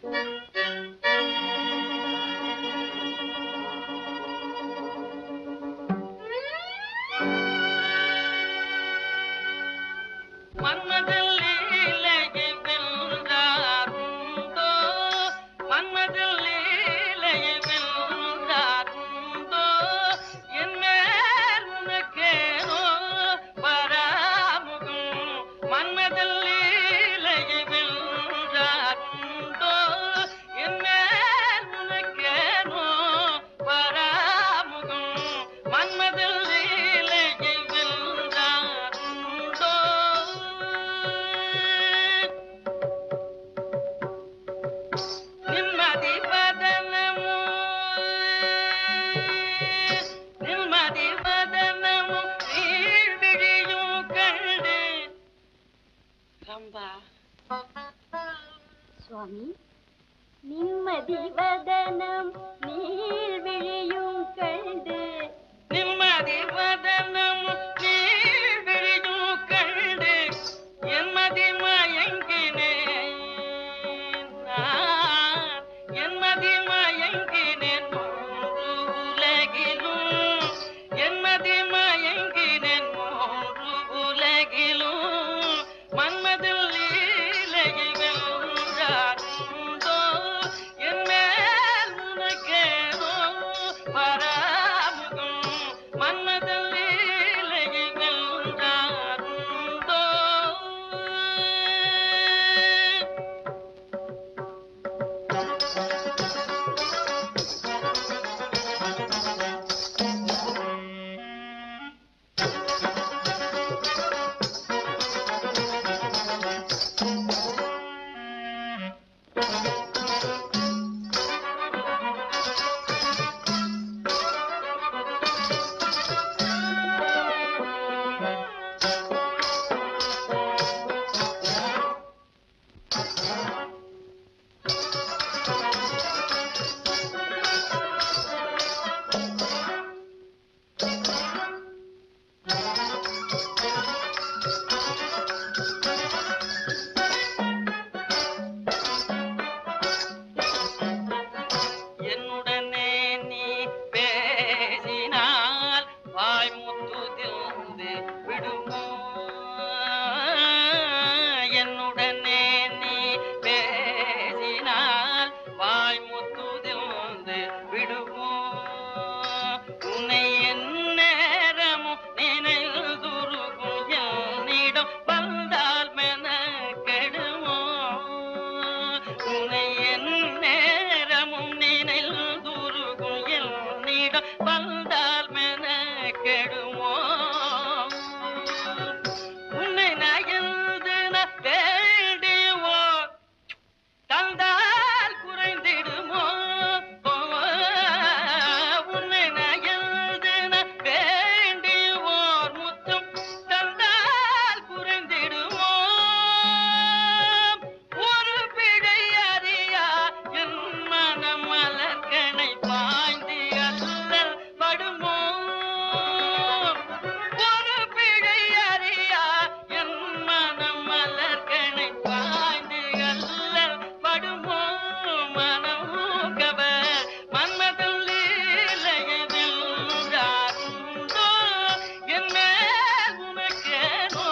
மன்மதில் லீலையை வென்றாருண்டோ மன்மதில் லீலையை வென்றாருண்டோ என் மேல் உனக்கேனோ பராமுகம் மன்மதில் லீலையை வென்றாருண்டோ என் மேல் உனக்கேனோ பராமுகம் மன்மதில் லீலையை வென்றாருண்டோ நிம்மதி பதனமோ நிம்மதி பதனமோ நீழ்விழியும் கண்டு ரம்பா சுவாமி நிம்மதி வதனம் நீழ்விழியும் கண்டு நிம்மதி பதனம் நீழ்விழியும் கண்டு என்மதி மயங்கினேன் நான் என்மதி மயங்கினேன் மூன்று உலகிலும் என்மதி மயங்கினேன் மூன்று உலகிலும் மன்மதில் லீலையை வென்றாருண்டோ என் மேல் உனக்கேனோ பராமுகம் மன்மதில் லீலையை வென்றாருண்டோ என்னுடனே நீ பேசினால் வாய்முத்து திருந்து விடுமோ என்னுடனே நீ பேசினால் வாய்முத்து திருந்து விடுமோ உன்னை என் நேரமும் நினைந்துருகும் என்னிடம் வந்தால் மென கெடுமோ உன்னை என் நேரமும் நினைந்துருகும் என்னிடம் வந்தால் மென கெடுமோ உன்னை நயந்து நான் வேண்டியவோ தந்தால் குறைந்திடுமோ உன்னை நயந்து நான் வேண்டியோர் முத்தம் தந்தால் குறைந்திடுமோ ஒரு பிழை அறியா என் மனம் மலர்கனை பாய்ந்து அல்லல் படுமோ ஒரு பிழை அறியா என் மனம் மலர்கனை பாய்ந்து அல்லல் படுமோ மனம் கவர் மன்மதம் லீலையை வென்றாருண்டோ என் மேல் உனக்கேனோ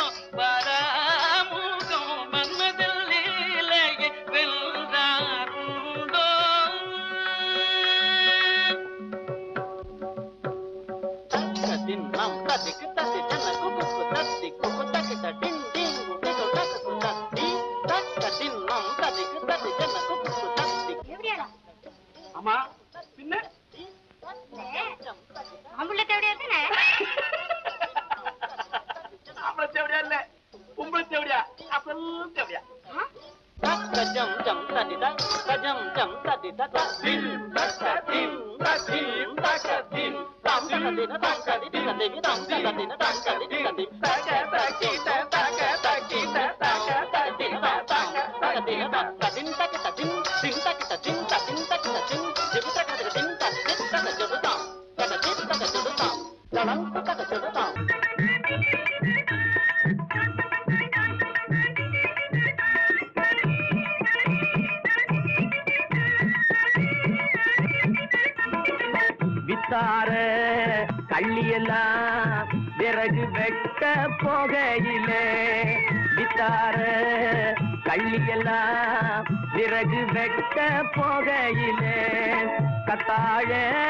பராமுகம் மன்மதம் லீலையை வென்றாருண்டோ Tadin nam tadik tadik jana kuku ku tadik kuku tadik tadin ding kuku ku tadik ku tadik tak tadin nam tadik tadik jana kuku ku tadik எப்படியாடா ஆமா பின்ன ஆம்புள்ள தேவையா தானே ஆம்பளை தேவையா இல்ல பொம்பளை தேவையா அசல் தேவையா tak tajam jam tadi tak tajam jam tadi tak tadin tak tadin tadin tak tadin tam tadin tak tadin tak tadin tam tadin tak tadin tak tadin tak tadin tak tadin tak tadin tak tadin tak tadin tak tadin tak tadin ding tak tadin tadin tak tadin jadi tak tadin tak tadin tak jadi tam tak tadin tak jadi tam dalam tak jadi tam வித்தார கள்ளியெல்லாம் விறகு வெட்ட போகையிலே வித்தார கள்ளியெல்லாம் விறகு வெட்ட போகையிலே கத்தாழ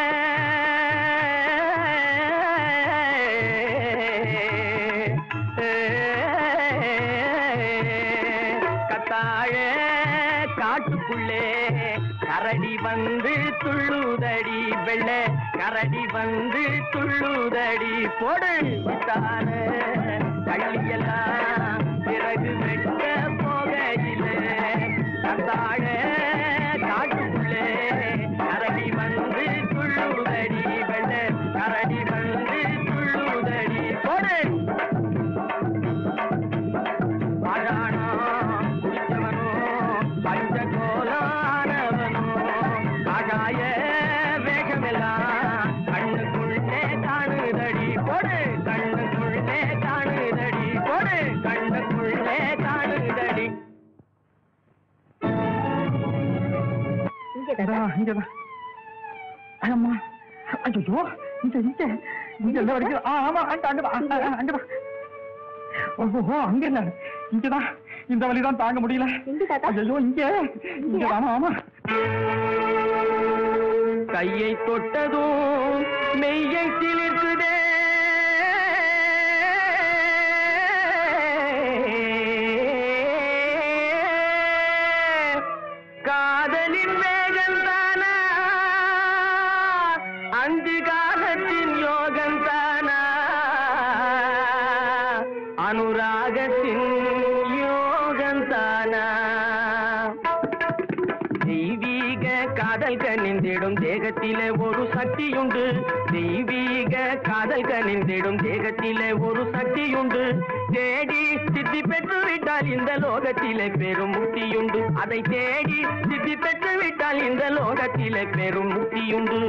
கத்தாழ காட்டுக்குள்ளே கரடி வந்து துள்ளுதடி வெள்ள கரடி வந்து துள்ளுதடி போடு வித்தார கள்ளியெல்லாம் பிறகு வெட்ட போகையிலே கத்தாழ காட்டுக்குள்ளே கரடி வந்து துள்ளுதடி வெள்ள கரடி வந்து துள்ளுதடி போடு அழானோ குடித்தவனோ பஞ்சகோலானவனோ ஆகாய வேகமெல்லாம் கண்ணுக்குள்ளே காணுதடி போடு கண்ணுக்குள்ளே காணுதடி போடு கண்ணுக்குள்ளே காணுதடி இங்கதான் இங்கதான் அம்மா ஐயோ இங்க இங்க இங்க எல்லாம் வரைக்கும் ஆ, ஆமா அங்க அங்கதான் அங்க, அங்க, அங்கதான் ஓஹோ அங்க இல்ல இங்கதான் இந்த வழிதான் தாங்க முடியல எங்க தாத்தா? ஐயோ இங்க இங்க ஆமா ஆமா கையை தொட்டதும் மெய்யை சிலிர்க்குதே காதலின் வேகந்தானா அந்தி காலத்தின் யோகந்தானா அனுராகத்தின் யோகந்தானா தெய்வீக காதல் கனிந்திடும் தேகத்திலே ஒரு சக்தியுண்டு தெய்வீக காதல் கனிந்திடும் தேகத்திலே ஒரு சக்தியுண்டு தேடி சித்தி பெற்று விட்டால் இந்த லோகத்திலே பெரும் முக்தியுண்டு அதை தேடி சித்தி பெற்று விட்டால் இந்த லோகத்திலே பெரும் முக்தியுண்டு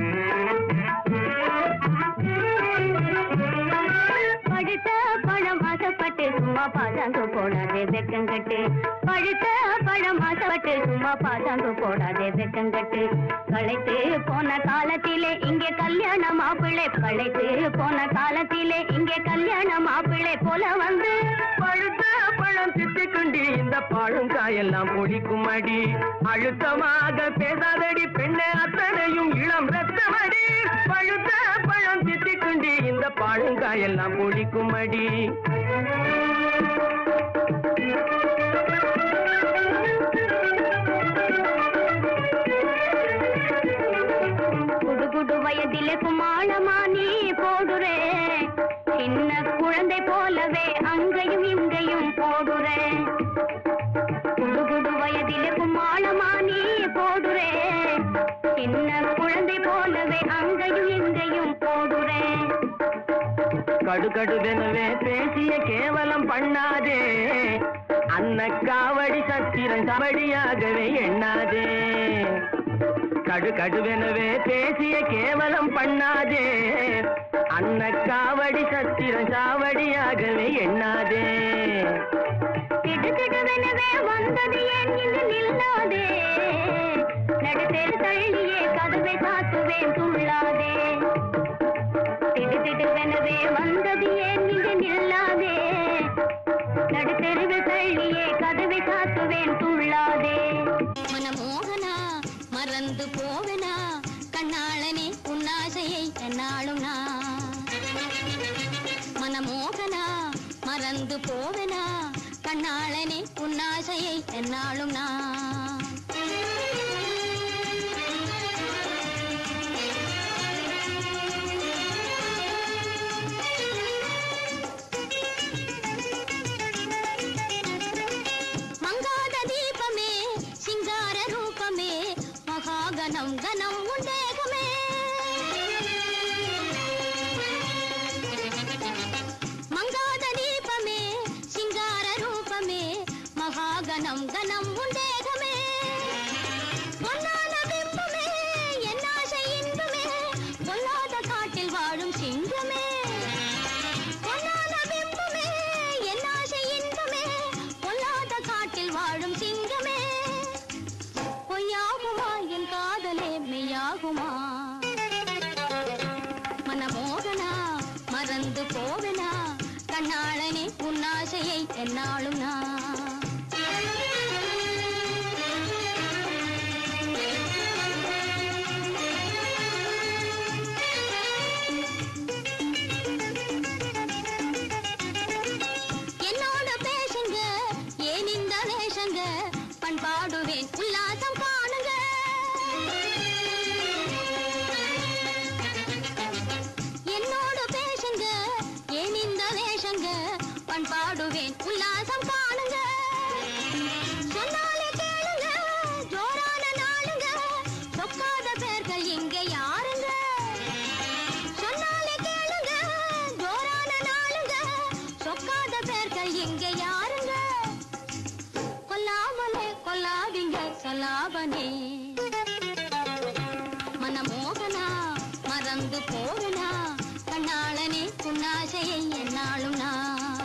பழுத்த பழம் ஆசைப்பட்டு சும்மா பாசாங்க போடாதே வெக்கங்கட்டு பழுத்த பழம் ஆசைப்பட்டு சும்மா பாசாங்க போடாதே வெக்கங்கட்டு களைத்து போன காலத்திலே இங்கே கல்யாண மாப்பிள்ளை களைத்து போன காலத்திலே இங்கே கல்யாண மாப்பிள்ளை போல வந்து பழுத்த பழம் சித்திக்குண்டி இந்த பழங்காயெல்லாம் பொழிக்கும் அடி அழுத்தமாக பேசாதடி பெண்ணே அத்தனையும் இளம் ரத்தமடி பழுத்த பழம் சித்திக்குண்டி இந்த பழங்காயெல்லாம் பொழிக்கும் அடி குடு குடு வயதிலே குமாளமா நீ போடுறே சின்ன குழந்தை போலவே அங்கேயும் இங்கேயும் போடுறே குடு குடு வயதிலே குமாளமா நீ போடுறே சின்ன குழந்தை போலவே அங்கேயும் இங்கேயும் போடுறே கடுகடுவெனவே பேசிய கேவலம் பண்ணாதே அன்ன காவடி சத்திரன் கபடியாகவே எண்ணாதே கடுகடுவெனவே பேசிய கேவலம் பண்ணாதே அன்ன காவடி சத்திரன் சாவடியாகவே எண்ணாதே திடுதிடுவெனவே வந்தது ஏன் இங்கு நில்லாதே நடுத்தெரு தள்ளியே கதவை சாத்துவேன் துள்ளாதே திடுதிடுவெனவே வந்தது ஏன் இங்கு நில்லாதே நடுத்தெருவில் தள்ளியே கதவை சாத்துவேன் துள்ளாதே மனமோகனா மறந்து போவனா கண்ணாளனே உன்னாசையை என்னாலும் நான் மனமோகனா மறந்து போவனா கண்ணாளனே உன்னாசையை என்னாலும் நான் மங்காத தீபமே சிங்கார ரூபமே மகாகணம் கணம் உண்டேகமே மங்காத தீபமே சிங்கார ரூபமே மகாகணம் கணம் உண்டேகமே பொன்னான பிம்பமே என்னாசை இன்பமே பொல்லாத காட்டில் வாழும் சிங்கமே பொன்னான பிம்பமே என்னாசை இன்பமே பொல்லாத காட்டில் வாழும் சிங்கமே பொய்யாகுமா என் காதலே மெய்யாகுமா மனமோகனா மறந்து போவனா கண்ணாளனே உன்னாசையை என்னாலும் நான் என்னோட பேசுங்க ஏன் இந்த வேஷங்க பண்பாடுவேன் உல்லாசம் காணுங்க என்னோட பேசுங்க ஏன் இந்த வேஷங்க பண்பாடுவேன் உல்லாசம் காணுங்க சொன்னாலே கேளுங்க ஜோரான நாளுங்க சொக்காத பேர்கள் இங்க யாருங்க சொன்னாலே கேளுங்க ஜோரான நாளுங்க சொக்காத பேர்கள் இங்க யாருங்க கொல்லாமலே கொல்லாதீங்க சொல்லாபனே மனமோகனா மறந்து போகனா கண்ணாளனே புன்னாசையை என்னாலும் நான்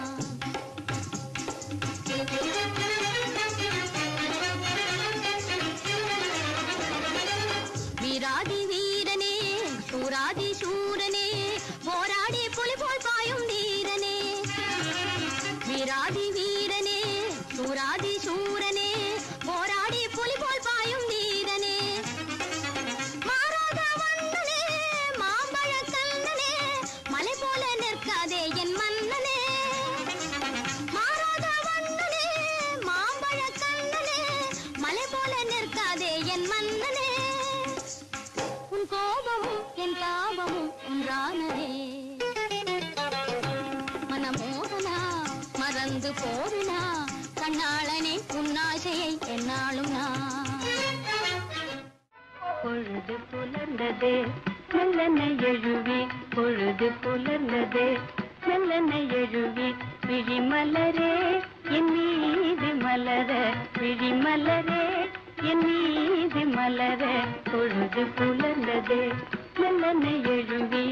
வீராதி வீரனே சூராதி சூரனே போராடி புலி போல் பாயும் வீரனே வீராதி வீரனே சூராதி சூரனே போராடி புலி போல் பாயும் வீரனே மாறாத வண்ணனே மாம்பழ கண்ணனே மலை போல நிற்காதே என் மன்னனே மாறாத வண்ணனே மாம்பழ கண்ணனே மலை போல நிற்காதே என் மன்னனே உன் கோபமும் என் தாபமும் ஒன்றானதே மனமோகனா மறந்து போவினா கண்ணாளனே உன்னாசையை என்னாலும் நான் பொழுது புலர்ந்ததே மெல்லனை எழுவி பொழுது புலர்ந்ததே மெல்லனை எழுவி விழிமலரே என் மீது மலர விழிமலரே என் மீது மலர பொழுது புலர்ந்ததே மெல்லனை எழுவி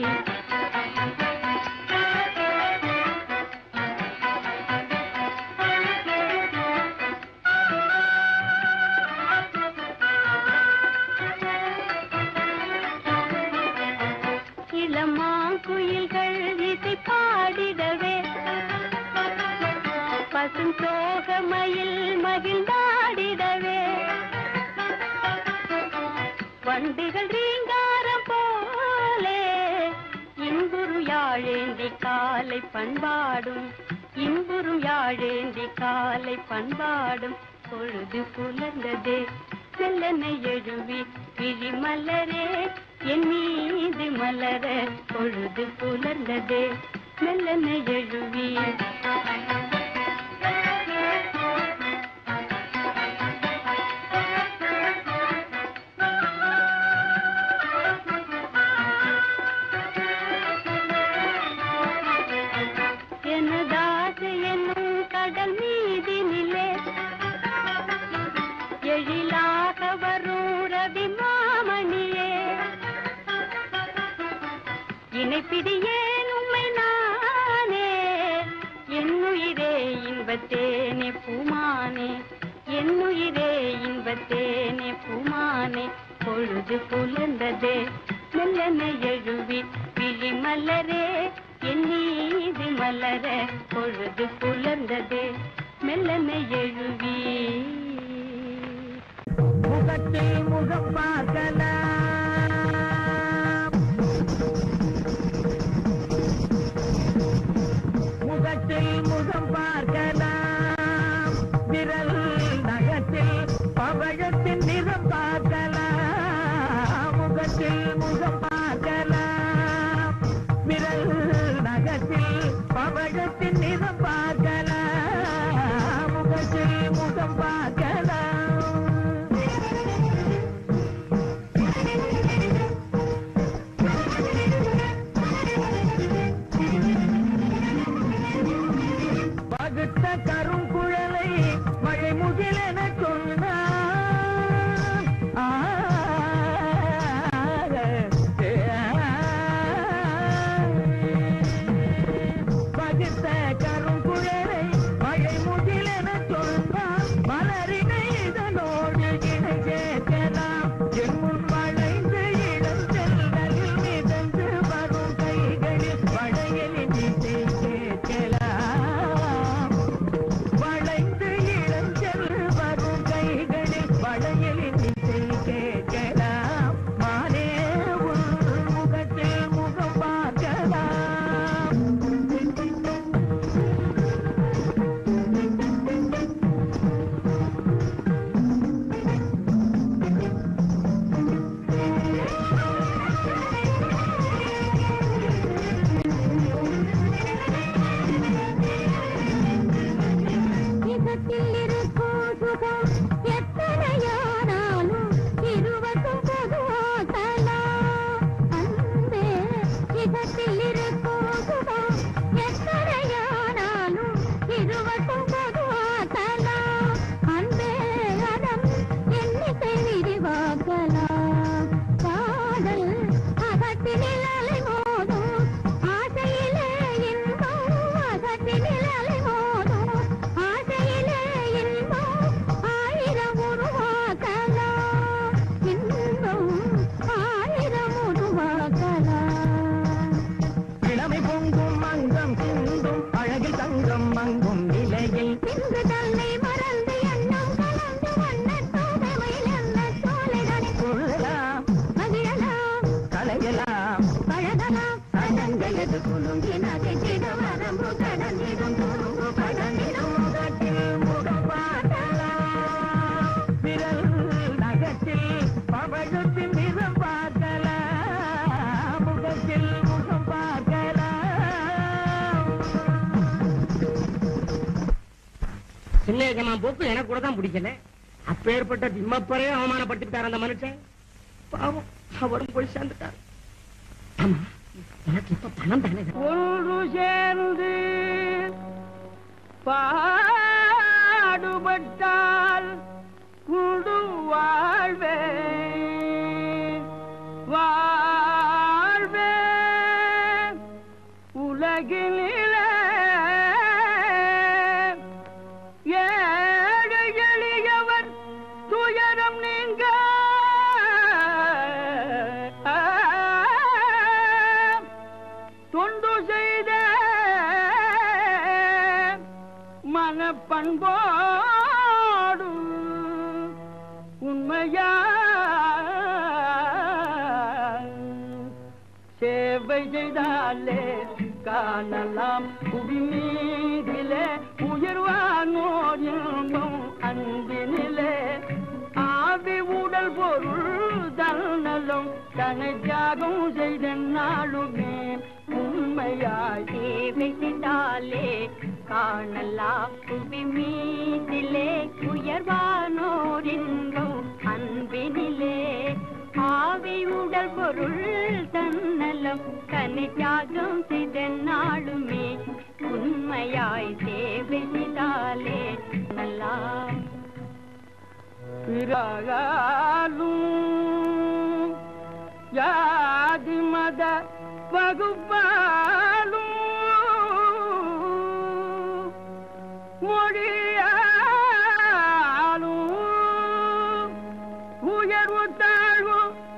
இளமாங்குயில்கள் இசை பாடிடவே பசும் சோகமயில் மகிழ்ந்தாடிடவே வண்டுகள் ரீங்காரம் போலே இன்புறு யாழேந்தி காலை பண்பாடும் இன்புறும் யாழேந்தி காலை பண்பாடும் பொழுது புலர்ந்ததே செல்லனை எழுவி விழி மலரே என் மீது மலர பொழுது புலர்ந்ததே மெல்லனை எழுவி எனதாசு என்னும் கடல் மீதினிலே எழிலாக வரும் ரவி மாமணியே இணைப்பிடியேன் உம்மை நானே என்னுயிரே இன்பத்தேனே பூமானே என்னுயிரே இன்பத்தேனே பூமானே பொழுது புலர்ந்ததே மெல்லனை எழுவி விழி மலரே என் மீது மலர பொழுது புலர்ந்ததே மெல்லனை எழுவி முகத்தில் முகம் பார்க்கலாம் முகத்தில் முகம் பார்க்கலாம் விரல் நகத்தில் பவழத்தின் நிறம் பார்க்கலாம் முகத்தில் முகம் பார்க்கலாம் விரல் நகத்தில் பவழத்தின் நிறம் பார்க்கலாம் முகத்தில் முகம் பார்க்கலாம் பகுத்த கருங்குழலை மழை முகிலென சொன்னார் எஜமான் போக்கு எனக்கு கூட தான் பிடிக்கல அப்பேற்பட்ட திம்மப்பரையும் அவமானப்பட்டுட்டார் அந்த மனுஷன் பாவம் அவரும் போய் சேர்ந்துட்டார் ஆமா எனக்கு இப்ப பணம் தானே வேணும். ஒன்று சேர்ந்து பாடுபட்டால் குடு வாழ்வே வாழ்வே உலகினிலே ஏழை எளியவர் துயரம் நீங்க தொண்டு செய்த மனப்பண்போடு உண்மையா சேவை செய்தாலே காணலாம் புவி மீதிலே உயர்வானோர் இன்பம் அன்பினிலே ஆவி உடல் பொருள் தன்னலம் தனை தியாகம் செய்த நாளுமே உண்மையாய் சேவை செய்தாலே காணலாம் புவி மீதிலே உயர்வானோர் இன்பம் அன்பினிலே ஆவி உடல் பொருள் தன்னலம் தன்னை தியாகம் செய்த நாளுமே உண்மையாய் சேவை செய்தாலே நல்லா பிறகாலும் ஜாதி மத வகுப்பாலும் மொழியாலும் உயர்வு தாழ்வு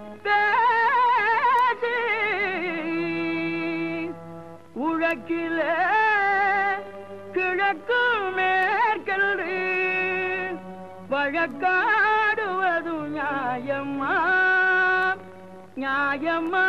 பேசி உழக்கிலே கிழக்கு மேற்கல்று வழக்காடுவது நியாயமா நியாயமா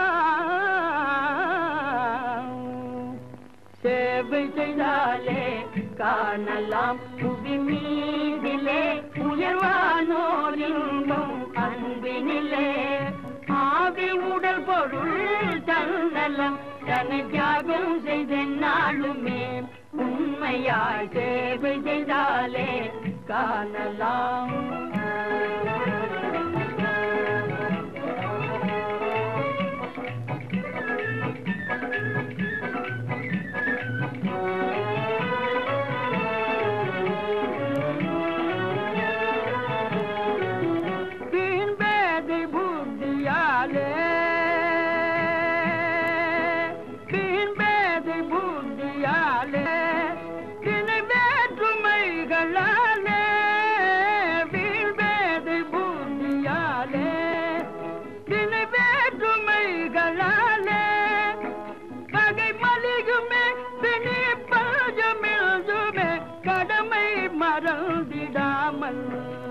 சேவை செய்தாலே காணலாம் புவி மீதிலே உயர்வானோர் இன்பம் அன்பினிலே ஆவி உடல் பொருள் தன்னலம் தன்னை தியாகம் செய்த நாளுமே உண்மையாய் சேவை செய்தாலே காணலாம் வீண் பேதை புத்தியாலே வீண் பேதை புத்தியாலே தினை வேற்றுமைகளாலே வீண் பேதை புத்தியாலே தினை வேற்றுமைகளாலே பகை மலிகுமே பிணி பஞ்சமிழ்துமே கடமை மறந்திடாமல்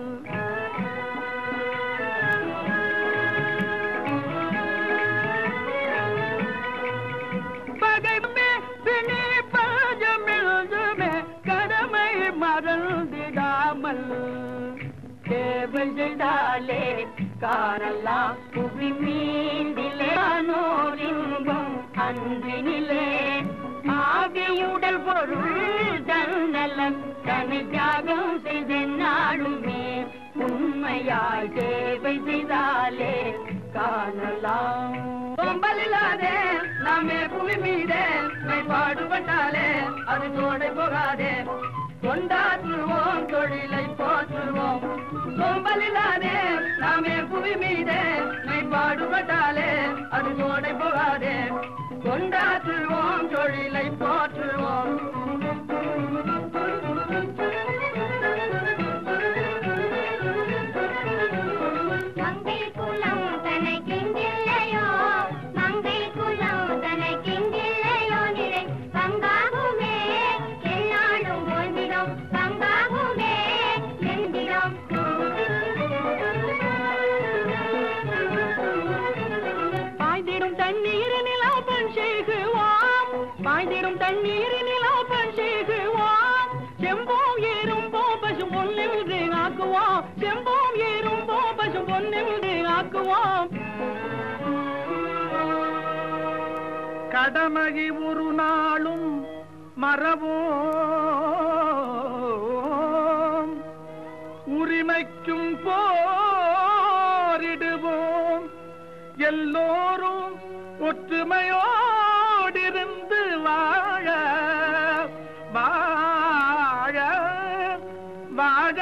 பகைமே பிணி பஞ்சமிழ்துமே கடமை மறந்திடாமல் சேவை செய்தாலே காணலாம் புவி மீதிலே ஆனோர் இன்பம் அன்பினிலே ஆவியுடல் பொருள் தன்னலம் தன்னை தியாகம் செய்த நாளுமே உண்மையாய் சேவை செய்தாலே காணலாம் பொம்பலில்லாதே நாமே புவி மீதே மெய் பாடுபட்டாலே அது தோடை போகாதே கொண்டாற்றுவோம் தொழிலை போற்றுவோம் சோம்பலில்லாதே நாமே புவி மீதே மெய் பாடுபட்டாலே அது தோடை போகாதே கொண்டாற்றுவோம் தொழிலை போற்றுவோம் மங்கை குலம் தனக்கெங்கில்லையோ மங்கை குலம் தனக்கெங்கில்லையோ நிறை பங்காகுமே என்னாலும் ஒன்றிடும் பங்காகுமே எந்திரம் பாய்ந்திடும் தண்ணீரினில் ஆப்பன் செய்குவாம் பாய்ந்திடும் தண்ணீரினில் ஆப்பன் செய்குவாம் செம்போம் ஏறும் போ பசு பொன்னின்று ஆக்குவோம் செம்போம் ஏறும் போ பசு பொன்னின்று ஆக்குவோம் கடமையை ஒரு நாளும் மறவோம் வரைக்கும் போரிடுவோம் எல்லோரும் ஒற்றுமையோடிருந்து வாழ வாழ வாழ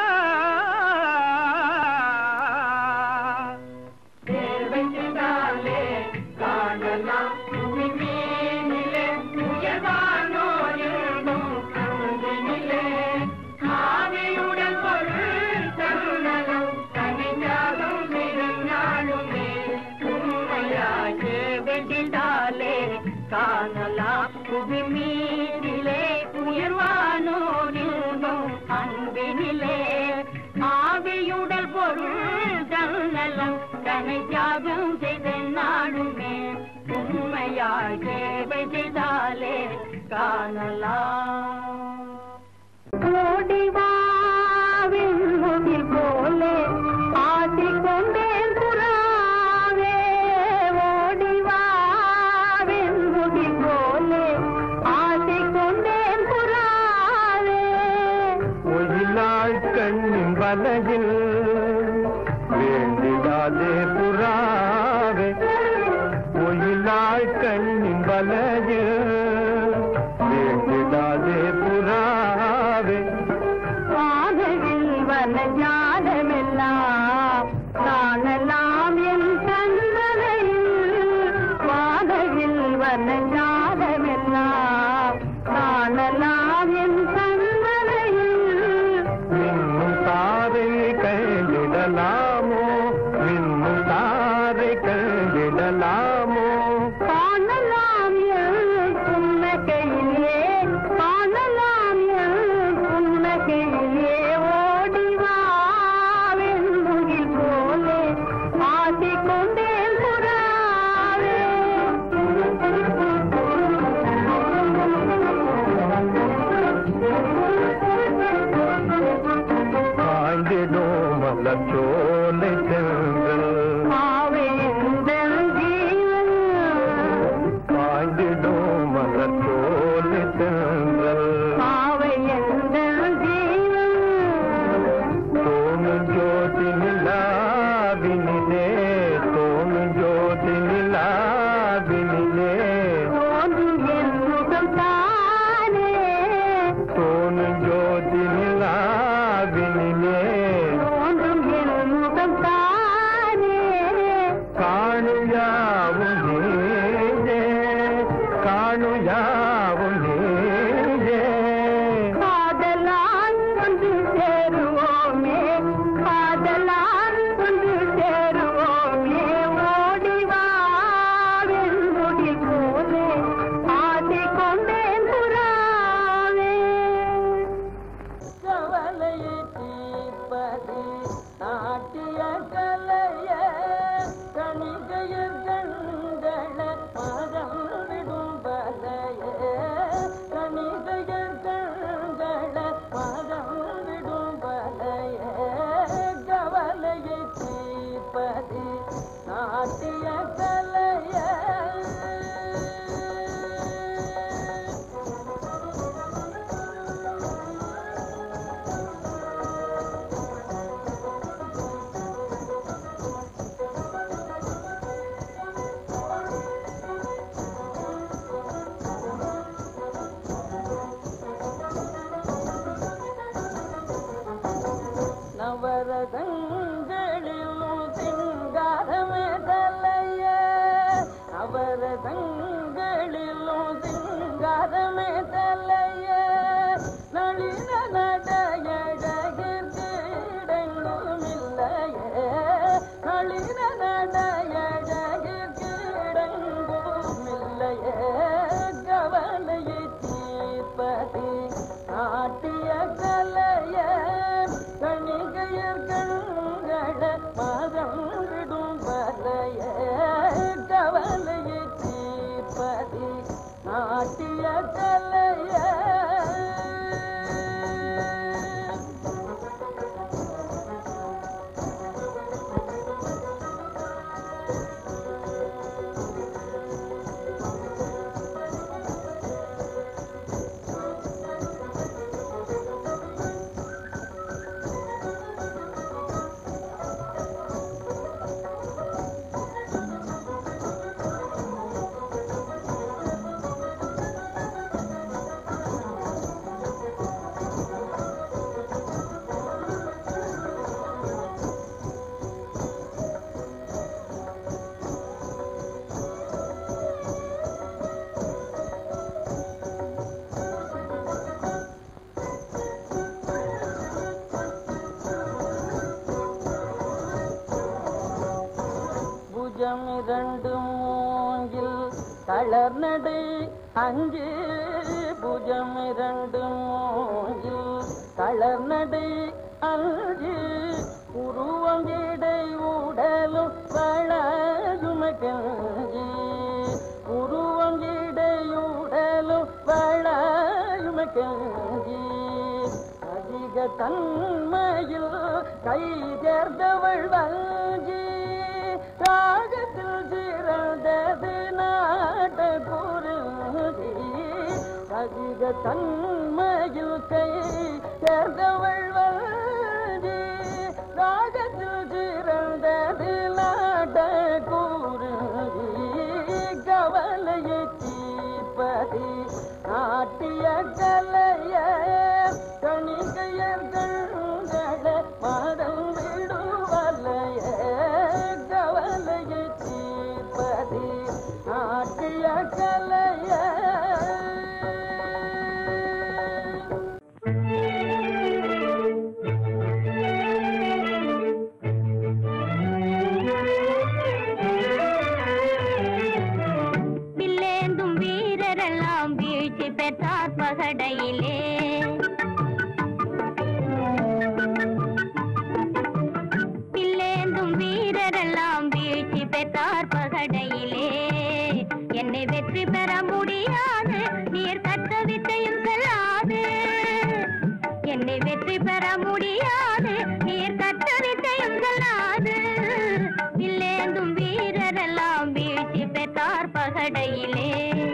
தேவையினாலே காணலாம் பூமியினிலே உயர்வானோர் என்னும் அன்பினிலே ஆவியுடன் பொருள் தருணலும் தனிஞானம் திருநாளுமே உண்மையாய் தேவையினாலே காணலாம் புவி மீதிலே உயர்வானோர் என்னும் அன்பினிலே ஆவியுடல் பொருள் தன்னலம் தனை தியாகம் செய்த நாடுமே உண்மையாய் சேவை செய்தாலே காணலாம் ஓடிவாவின் முகில் போலே ஆசி கொண்டேன் புறாவே ஓடிவாவின் முகில் போலே ஆசி கொண்டேன் புறாவே ஒயிலாள் கண்ணின் வலையில் வேண்டிடாதே புறாவே ஒயிலாள் கண்ணின் வலையில் வேண்டிடாதே புறாவே வானவில் வனஜாலமெல்லாம் காணலாம் என் கண்மலையில் வானவில் வனஜாலமெல்லாம் காணலாம் என் கண்மலையில் மின்னும் தாரை கைவிடலாமோ மின்னும் தாரை கைவிடலாமோ காணலாம் என் புன்னகையிலே காணலாம் என் புன்னகையிலே ஓடிவாவென் முகில் போலே ஆசி கொண்டேன் புறாவே காய்ந்திடும் மலச்சோலை சென்றல் ஆவே எந்தன் ஜீவன் காய்ந்திடும் மலச்சோலை சென்றல் ஆவே எந்தன் ஜீவன் தோணு ஜோதி நிலாவினிலே தோணு ஜோதி நிலாவினிலே தோன்றும் என் முகம் தானே தோணு ஜோதி நிலாவினிலே தோன்றும் என் முகம் தானே காணுயாவும் நீயே காணுயாவும் நீயே காதலால் ஒன்று சேருவோமே காதலால் ஒன்று சேருவோமே ஓடிவாவின் முடி போலே ஆசை கொண்டேன் புறாவே கவலையை தீர்ப்பது நாட்டிய கலைய கணிகையர் கண்கள மரம் விடும் வலைய கணிகையர் கண்கள மரம் விடும் வலைய கவலையை தீர்ப்பது நாட்டிய கலைய நவரதங்களிலும் சிங்காரமே தலைய புஜம் இரண்டு மூங்கில் தளர் நடை அஞ்சு புஜம் இரண்டு மூங்கில் தளர் நடை அஞ்சு உருவம் இடை உடலும் வளயுமகஞ்சி உருவம் இடையுடலும் வளயுமகஞ்சி அதிக தன்மையில் கை தேர்ந்தவள் வஞ்சி ராகத்தில் சிறந்தது நாட்ட குருதி அதிக தன்மையில் கை தேர்ந்தவள் வஞ்சி ராகத்தில் சிறந்தது நாட்ட குருதி கவலையை தீர்ப்பதி நாட்டிய கலைய கணிகையர்கள் மாதம் விடுவலைய கவலையை தீர்ப்பதி நாட்டிய கலைய வில்லேந்தும் வீரரெல்லாம் வீழ்ச்சி பெற்றார் பகடையிலே வில்லேந்தும் வீரரெல்லாம் வீழ்ச்சி பெற்றார் பகடையிலே என்னை வெற்றி பெற முடியாது நீர் கற்ற வித்தையும் செல்லாது என்னை வெற்றி பெற முடியாது நீர் கற்ற வித்தையும் செல்லாது வில்லேந்தும் வீரரெல்லாம் வீழ்ச்சி பெற்றார் பகடையிலே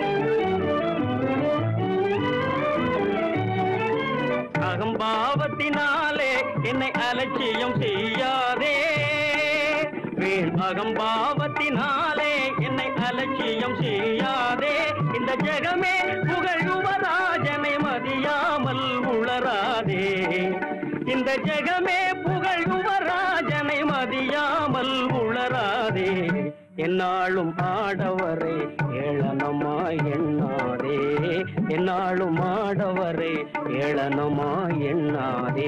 அகம்பாவத்தினாலே என்னை அலட்சியம் செய்யாதே வீண் அகம்பாவத்தினாலே என்னை அலட்சியம் செய்யாதே இந்த ஜெகமே புகழ் யுவராஜனை மதியாமல் உளராதே இந்த ஜெகமே புகழ் யுவராஜனை மதியாமல் உளராதே என்னாலும் ஆடவரை ஏளனமாய் எண்ணாதே என்னாலும் ஆடவரை ஏளனமாய் எண்ணாதே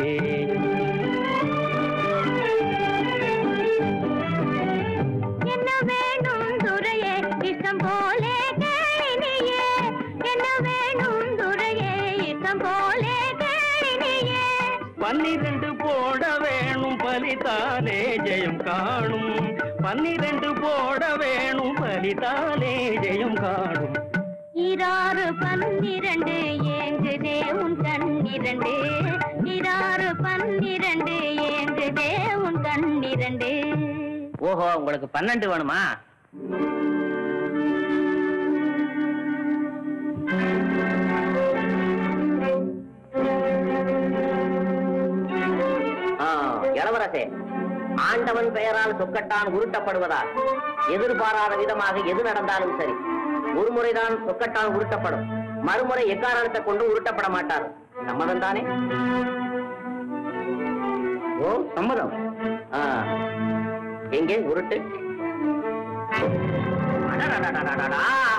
என்ன வேணும் துரையே இஷ்டம் போலே கேளினியே என்ன வேணும் துரையே இஷ்டம் போலே கேளினியே பன்னிரண்டு போட வேணும் பலித்தாலே ஜெயம் காணும் பன்னிரண்டு போட வேணும் பலித்தாலே ஜெயம் காணும் இராறு பன்னிரண்டு ஏங்குதே உன் கண்ணிரண்டு இராறு பன்னிரண்டு ஏங்குதே உன் கண்ணிரண்டு ஓஹோ உங்களுக்கு பன்னெண்டு வேணுமா ஆ, இளவரசே ஆண்டவன் பெயரால் சொக்கட்டான் உருட்டப்படுவதால் எதிர்பாராத விதமாக எது நடந்தாலும் சரி ஒரு முறைதான் சொக்கட்டான் உருட்டப்படும் மறுமுறை எக்காரணத்தை கொண்டு உருட்டப்பட மாட்டார் சம்மதம் தானே ஓ சம்மதம் ஆ, எங்கே உருட்டு அடடடடடடடா.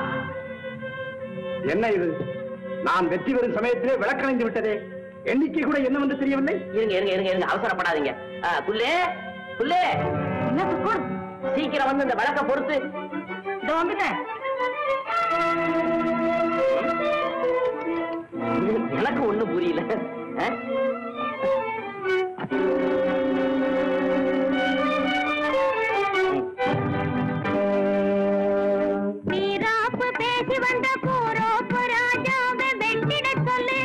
என்ன இது நான் வெற்றி பெறும் சமயத்திலே விளக்கணைந்து விட்டதே எண்ணிக்கை கூட என்ன வந்து தெரியவில்லை இருங்க இருங்க இருங்க இருங்க அவசரப்படாதீங்க ஆ, புல்லே புல்லே சீக்கிரம் வந்து இந்த விளக்க பொறுத்து இதோ வந்துட்டேன் எனக்கு ஒண்ணும் புரியல ஆ? வீராப்பு பேசி வந்த பூரோப்பு ராஜாவை வெட்டிட சொல்லு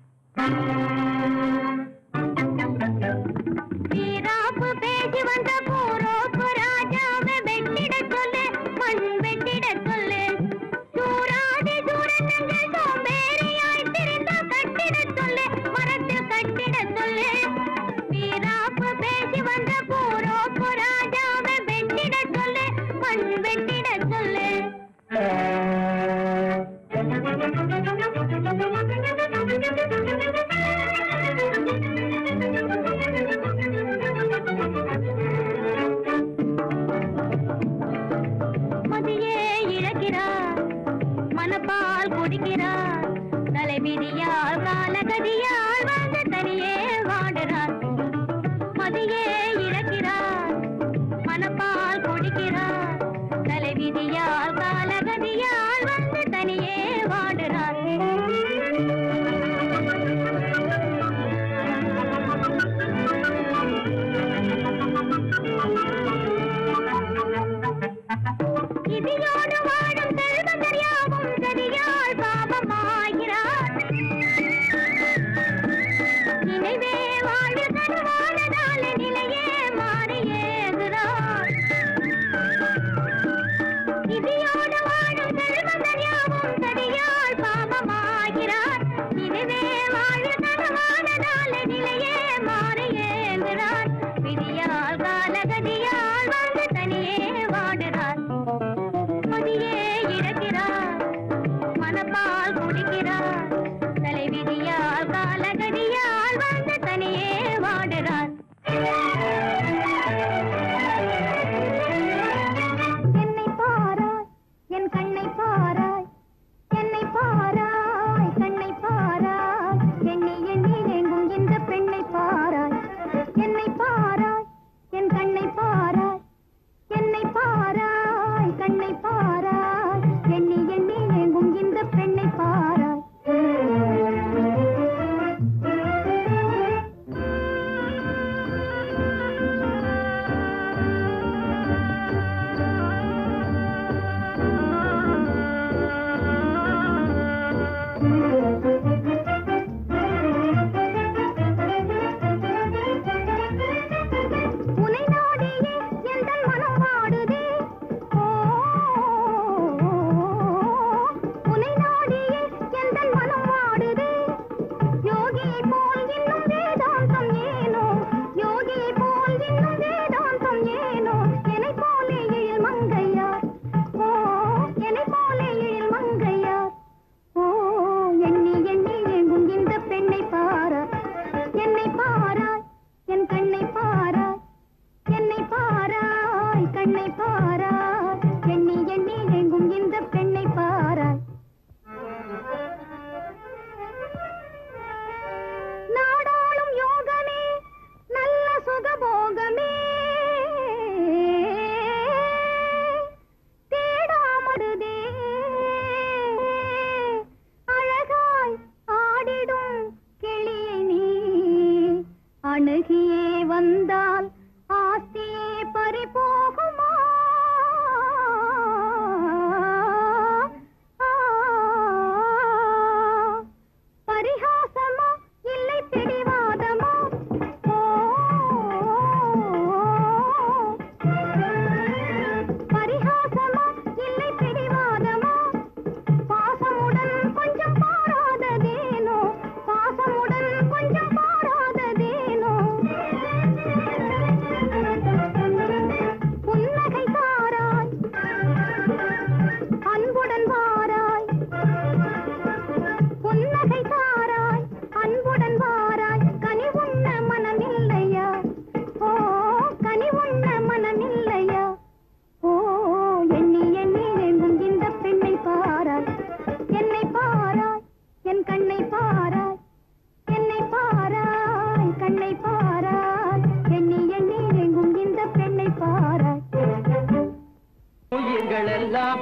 வீராப்பு பேசி வந்த பூரோப்பு ராஜாவை வெட்டிட சொல்லு மண் வெட்டிட சொல்லு சூராதி சூரனங்கள் சோம்பேறியாய் திரிந்த கட்டிட சொல்லு மரத்தில் கட்டிட சொல்லு பெண்ணை பாராய் எண்ணி எண்ணி எங்கும் இந்த பெண்ணை பாராய் நாடாளும் யோகமே நல்ல சுகபோகமே தேடாமடுதே அழகாய் ஆடிடும் கிளியை நீ அணுகியே வந்தால் ஆஸ்தியே பறிபோகுமா பரிகாசமா இல்லை பிடிவாதமா ஓ, பரிகாசமா இல்லை பிடிவாதமா பாசமுடன் கொஞ்சம் பாராததேனோ பாசமுடன் கொஞ்சம் பாராததேனோ புன்னகை தாராய் அன்புடன் வாராய் புன்னகை தாராய் அன்புடன் வாராய் கனி உண்ண மனமில்லையா ஓ கனி உண்ண மனமில்லையா ஓ எண்ணி எண்ணி எங்கும் இந்த பெண்ணை பாராய் என்னை பாராய் என் கண்ணை பாராய் என்னை பாராய் கண்ணை பாராய் எண்ணி எண்ணி எங்கும் இந்த பெண்ணை பாராய் உயிர்களெல்லாம்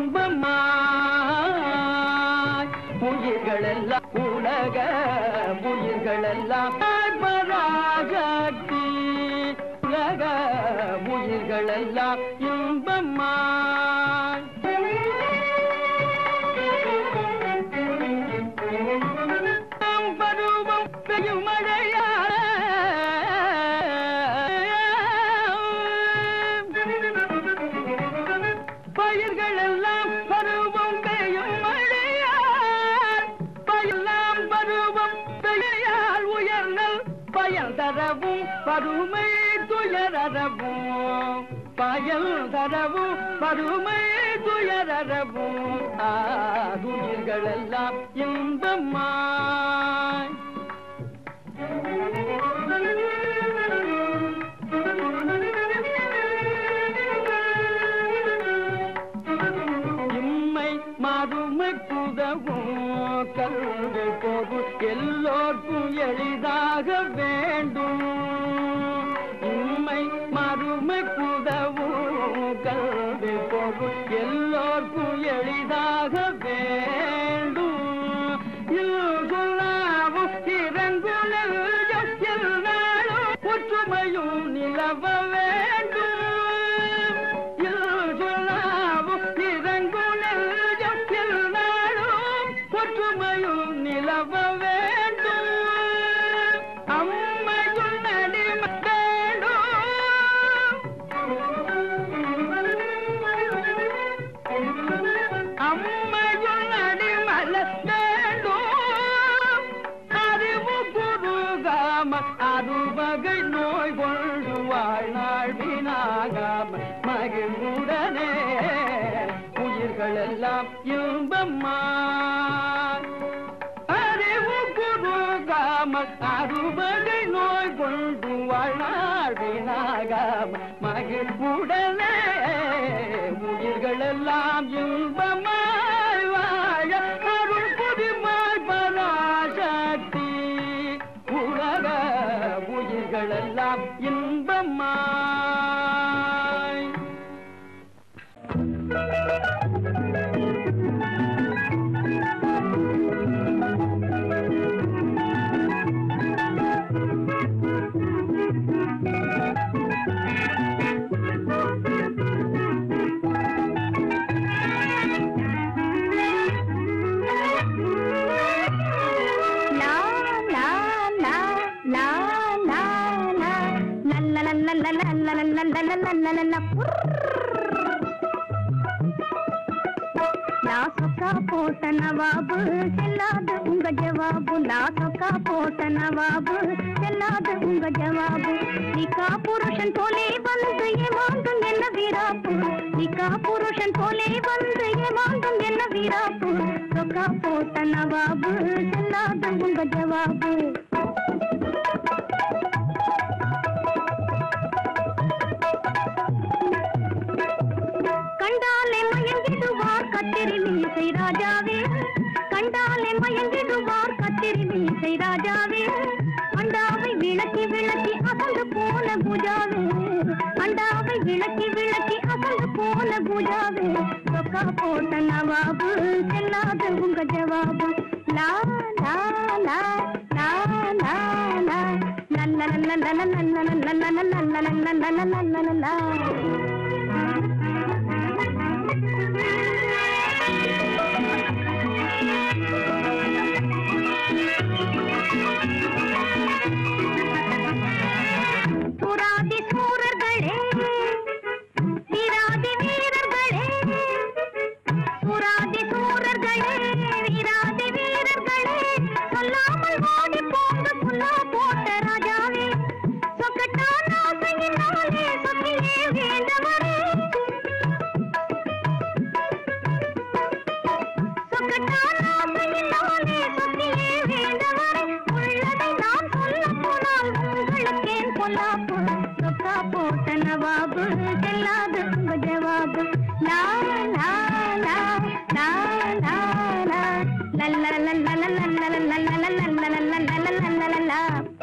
இன்பமாய் உயிர்களெல்லாம் உலக உயிர்களெல்லாம் பராசக்தி உலக உயிர்களெல்லாம் இன்பமாய் நாம் பருவம் பெய்யும் மழையால் பயிர்கள் எல்லாம் பருவம் பெய்யும் மழையால் பயிரெல்லாம் பருவம் பெய்யால் உயர்நல் பயன் தரவும் பருமை துயரவும் பயல் தரவும் பருமை துயரவும் ஆதுயிர்கள் எல்லாம் இன்பமாய் இம்மை மறுமை புதவும் கல்வி போகும் எல்லோர்க்கும் எளிதாக வேண்டும் இம்மை மறுமை புதவும் கல்வி போகும் எல்லோர்க்கும் எளிதாக வேண்டும் இல்குலாவும் இறங்குலெல்லும் எல்லாரும் ஒற்றுமையும் நிலவ வேண்டும் இல்குலாவும் இறங்குலெல்லும் எல்லாரும் ஒற்றுமையும் நிலவ வேண்டும் அம்மையுள் நடிம வேண்டும் அம்மையுள் அடிமல வேண்டும் அறிவு குருகாம அறுவகை நோய் கொண்டு வாழ்நாள் வீணாகாம மகிழ்வுடனே உயிர்கள் எல்லாம் இன்பம்மா அறிவு குருகாம அறுவகை நோய் கொண்டு வாழ்நாள் வீணாகாம மகிழ்வுடனே உயிர்கள் எல்லாம் இன்பமாய் வாழ அருள் புதிமாய் பராசக்தி உலக உயிர்கள் எல்லாம் இன்பமாய் லா லா லா லா லா லா லல்ல லல்ல லல்ல லல்ல லல்ல லல்ல லல்ல லா சொக்கா போட்ட நவாபு செல்லாது உங்க ஜவாபு லா சொக்கா போட்ட நவாபு செல்லாது உங்க ஜவாபு நிக்கா புருஷன் போலே வந்து ஏமாந்தும் என்ன வீராப்பு நிக்கா புருஷன் போலே வந்து ஏமாந்தும் என்ன வீராப்பு சொக்கா போட்ட நவாபு செல்லாது உங்க ஜவாபு விளக்கி விளக்கி அசந்து போன பூஜாவே சொக்கா போட்ட நவாபு செல்லாத உங்க ஜவாபு லா லா லா லா லா லா லல்ல லல்ல லல்ல லல்ல லல்ல லல்ல லல்ல லல்ல லல்ல லா புராதி சூரர்களே வீராதி வீரர்களே புராதி சூரர்களே வீராதி வீரர்களே சொல்லாமல் ஓடி போங்க புல்லா போட்ட ராஜாவே சொக்கட்டான் ஆசையினாலே சொக்கியே வேண்டவரே சொக்கட்டான் ஆசையினாலே சொக்கியே வேண்டவரே உள்ளதை நான் சொல்ல போனால் உங்களுக்கேன் பொல்லாப்பு சொக்கா போட்ட நவாபு செல்லாது உங்க ஜவாபு லா லா லா லா லா லா லல்ல லல்ல லல்ல லல்ல லல்ல லல்ல லல்ல லல்ல லா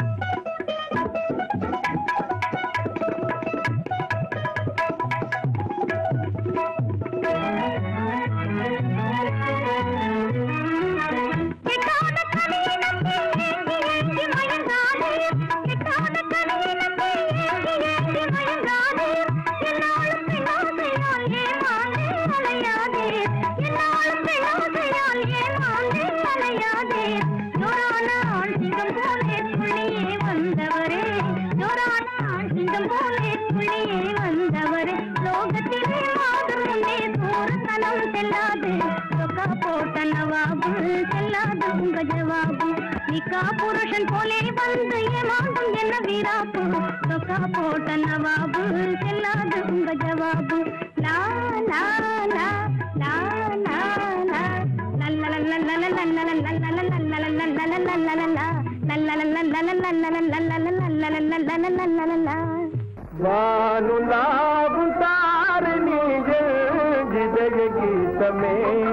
கெட்டான கலியினத்தை ஏங்கி ஏங்கி மயங்காதே கெட்டான கலியினத்தை ஏங்கி ஏங்கி மயங்காதே என்னாலும் பின்னாசையால் ஏமாந்தே அலையாதே என்னாலும் பின்னாசையால் ஏமாந்தே அலையாதே ஜோரான ஆண் சிங்கம் போலே துள்ளியே வந்தவரே ஜோரான ஆண் சிங்கம் போலே துள்ளியே வந்தவரே லோகத்திலே மாதம் முன்னே தூரத்தனம் செல்லாது சொக்கா போட்ட நவாபு செல்லாது உங்க ஜவாபு நிக்கா புருஷன் போலே வந்து ஏமாந்தும் என்ன வீராப்பு சொக்கா போட்ட நவாபு செல்லாது உங்க ஜவாபு லா லா லா லா லா லா லல்ல லல்ல லல்ல லல்ல லல்ல லல்ல லல்ல லல்ல லல்ல வானுலாவும் தாரணிகள் ஜிதய கீதமே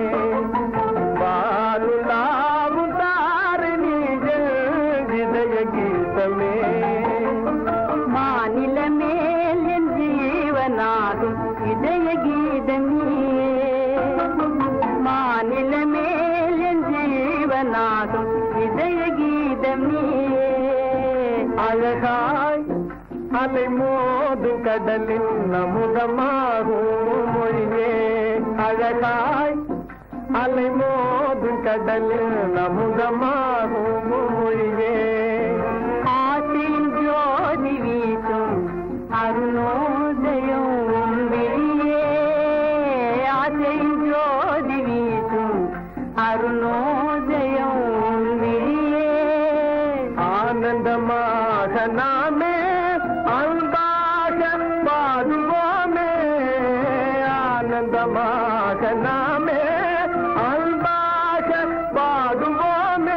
வானுலாவும் தாரணிகள் ஜிதய கீதமே மாநில மேல் என் ஜீவனாகும் இதய கீதமே மாநில மேல் என் ஜீவனாகும் இதய கீதமே அழகாய் அலை மோதும் கடலின் அமுதமாகும் மொழியே அழகாய் அலை மோதும் கடலின் அமுதமாகும் மொழியே ஆற்றின் ஜோதி வீசும் அருணோதயம் வெளியே ஆற்றின் ஜோதி வீசும் அருணோதயம் வெளியே ஆனந்தமாக நாமே அன்பாக பாடுவோமே ஆனந்தமாக நாமே அன்பாக பாடுவோமே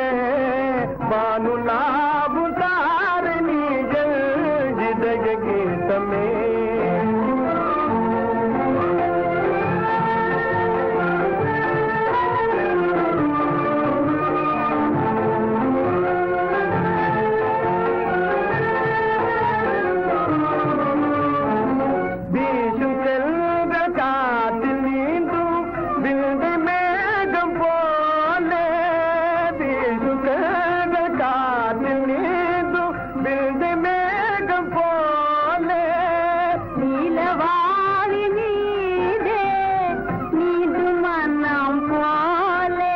வானுலாவு தாரணிகள் இதய கீதமே வீசும் செல்வ காற்றில் நீந்தும் விந்தை மேகம் போலே வீசும் செல்வ காற்றில் நீந்தும் விந்தை மேகம் போலே நீலவாரி நீதே நீது மனம் போலே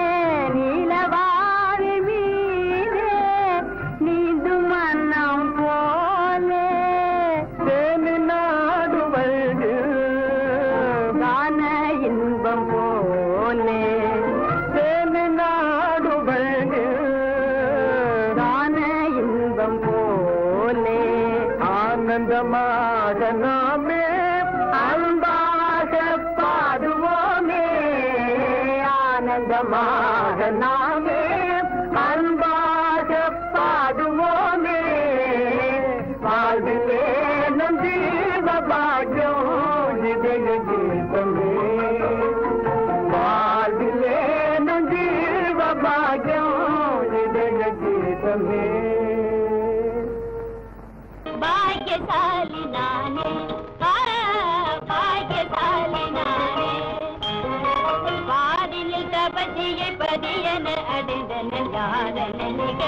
நீலவாரி மீதே நீது மனம் போலே தேனி நாடு வழி கான இன்பம் போலே தேனி நாடு வழி கான இன்பம் போலே ஆனந்தமாக நாமே அன்பாக பாடுவோமே ஆனந்தமாக நாமே அன்பாக பாடுவோமே வாழ்விலே நம் ஜீவ பாக்கியம் இதய கீதமே வாழ்விலே நம் ஜீவ பாக்கியம் இதய கீதமே பாக்கியசாலி நானே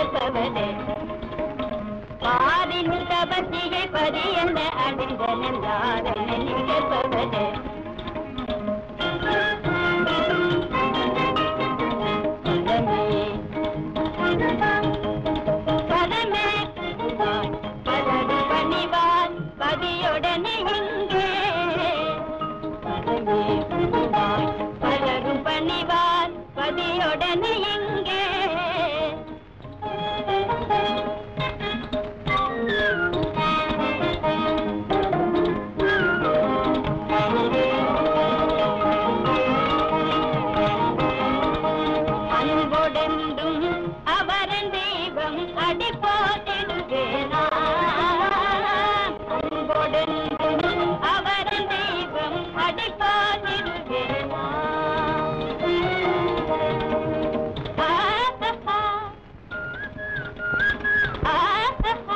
கேட்பவனே பாரின் கபத்தியை பரியல்ல அணிந்த நின்றார் என்னை கேட்பவனே பதமே பதடி பணிவார் பதியுடனே இங்கே பதமே பணிவார் பலரும் பணிவார் பதியுடனே இங்கே அன்புடென்றும் அவரன் தெய்வம் அடி போட்டிடுவேனா அன்புடென்றும் அவரன் தெய்வம் அடி போட்டிடுவேனா ஆஹா. ஆஹா.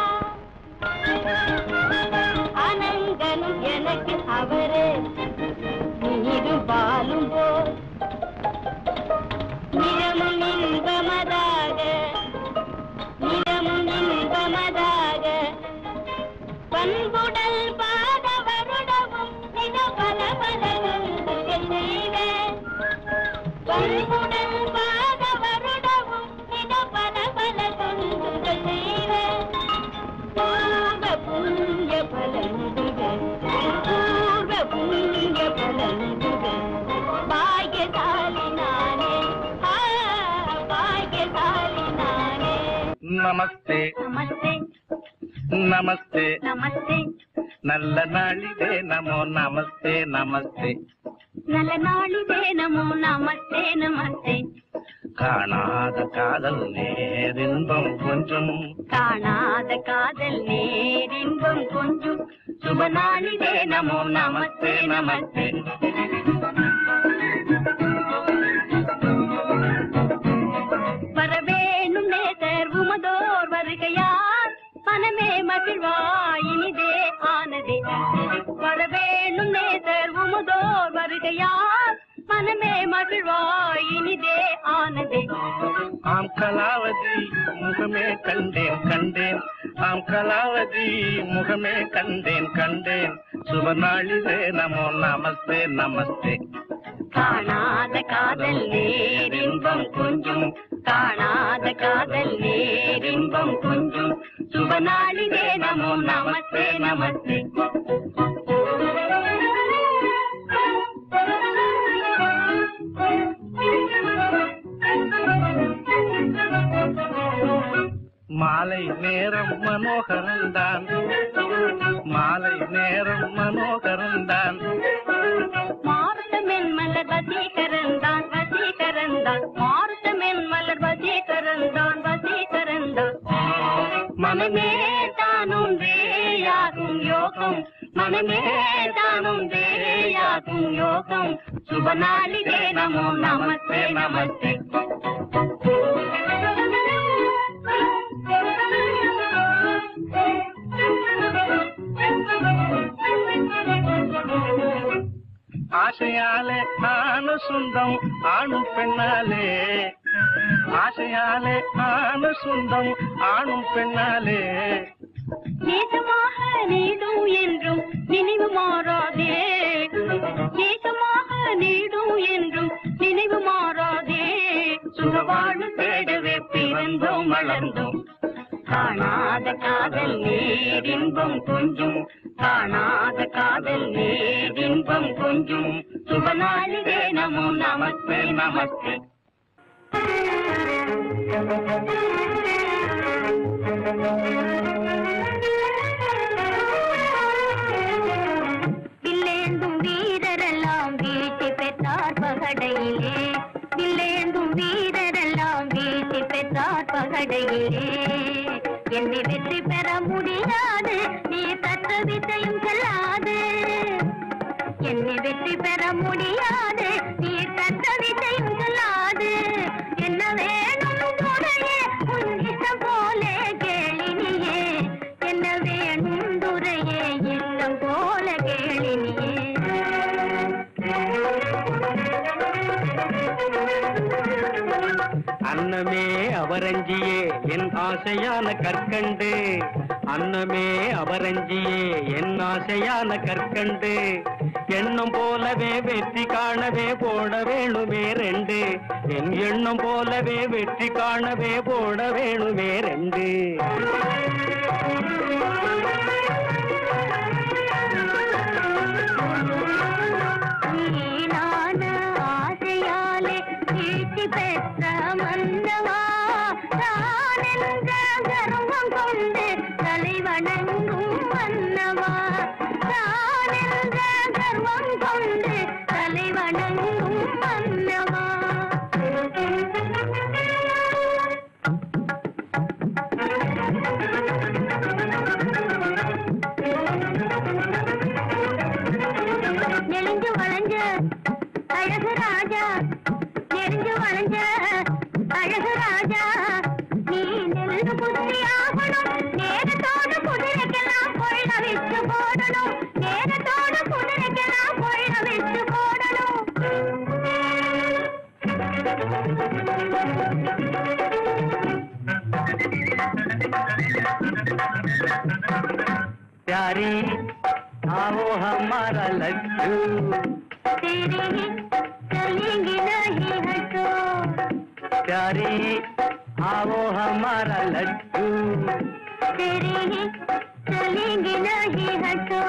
அனங்கனும் எனக்கு அவரே நீரும் பாலும் போல் நிலமும் இன்பமதாக நிலமும் இன்பமதாக பண்புடல் பாத வருடவும் நில பல பல நொந்துகள் செய்வேன் பண்புடல் பாத வருடவும் நில பல பல தொண்டுகள் செய்வேன் பூர்வ புண்ணிய பலந்துக பூர்வ புண்ணிய பலந்துக பாகியசாலி நானே ஆ, பாகியசாலி நானே நமஸ்தே நமஸ்தே நமஸ்தே நமஸ்தே நல்ல நாளிதே நமோ நமஸ்தே நமஸ்தே நல்ல நாளிதே நமோ நமஸ்தே நமஸ்தே காணாத காதல் நேரின்பம் கொஞ்சம் காணாத காதல் நேரின்பம் கொஞ்சம் சுப நாளிதே நமோ நமஸ்தே நமஸ்தே வரவேணும் நேசர் உமதோர் வருகையார் மனமே மகிழ்வாய் இனிதே ஆனதே வரவேணும் நேசர் உமதோர் வருகையார் மனமே மகிழ்வாய் இனிதே ஆனதே ஆம் கலாவதி முகமே கண்டேன் கண்டேன் ஆம் கலாவதி முகமே கண்டேன் கண்டேன் சுப நாளிதே நமோ நமஸ்தே நமஸ்தே காணாத காதல் நேரின்பம் கொஞ்சம் காணாத காதல் நேரின்பம் கொஞ்சம் சுபநாளிதே நமோ நமஸ்தே நமஸ்தே மாலை நேரம் மனோகரந்தான் மாலை நேரம் மனோகரந்தான் மாருத்தமென் மலர் வசீகரந்தான் வசீகரந்தான் மாருத்தமென் மலர் வசீகரந்தான் வசீகரந்தான் மனமே தானும் வேயாகும் யோகம் மனமே தானும் வேயாகும் யோகம் சுபநாளிதே நமோ நமஸ்தே நமஸ்தே ஆசையாலே ஆணு சொந்தம் ஆணும் பெண்ணாலே ஆசையாலே ஆணு சொந்தம் ஆணும் பெண்ணாலே நேசமாக நீடும் என்றும் நினைவு மாறாதே நேசமாக நீடும் என்றும் நினைவு மாறாதே சுகவாழ்வு தேடவே பிறந்தோம் வளர்ந்தோம் காணாத காதல் நேரின்பம் கொஞ்சம் காணாத காதல் நேரின்பம் கொஞ்சம் சுபநாளிதே நமோ நமஸ்தே நமஸ்தே வில்லேந்தும் வீரரெல்லாம் வீழ்ச்சி பெற்றார் பகடையிலே வில்லேந்தும் வீரரெல்லாம் வீழ்ச்சி பெற்றார் பகடையிலே என்னை வெற்றி பெற முடியாது நீ கற்ற வித்தையும் செல்லாது என்னை வெற்றி பெற முடியாது நீ கற்ற வித்தையும் செல்லாது என்ன வேணும் துறையே உன் இஷ்டம் போலே கேளினியே என்ன வேணும் துறையே இஷ்டம் போல கேளினியே அன்னமே அவரஞ்சியே என் ஆசையான கற்கண்டு அன்னமே அவரஞ்சியே என் ஆசையான கற்கண்டு எண்ணம் போலவே வெற்றி காணவே போட வேணுமே ரெண்டு என் எண்ணம் போலவே வெற்றி காணவே போட வேணுமே ரெண்டு நீனான ஆசையாலே ஈட்டி பெற்ற மன்னவா நான் என்ற கர்வம் கொண்டு தலை வணங்கும் மன்னவா நான் என்ற கர்வம் கொண்டு தலை வணங்கும் மன்னவா நெளிஞ்சு வளைஞ்ச அழகு ராஜா நெறிஞ்சு வளைஞ்ச அழகு ராஜா நீ நெல்லு புத்தி ஆகணும் நேரத்தோடு குதிரைக்கெல்லாம் கொள்ள வச்சு போடணும் நேரத்தோடு குதிரைக்கெல்லாம் கொள்ள வச்சு போடணும் प्यारी आओ हमारा लड्डू तेरी चलेंगे नहीं हटो प्यारी आओ हमारा लड्डू तेरी चलेंगे नहीं हटो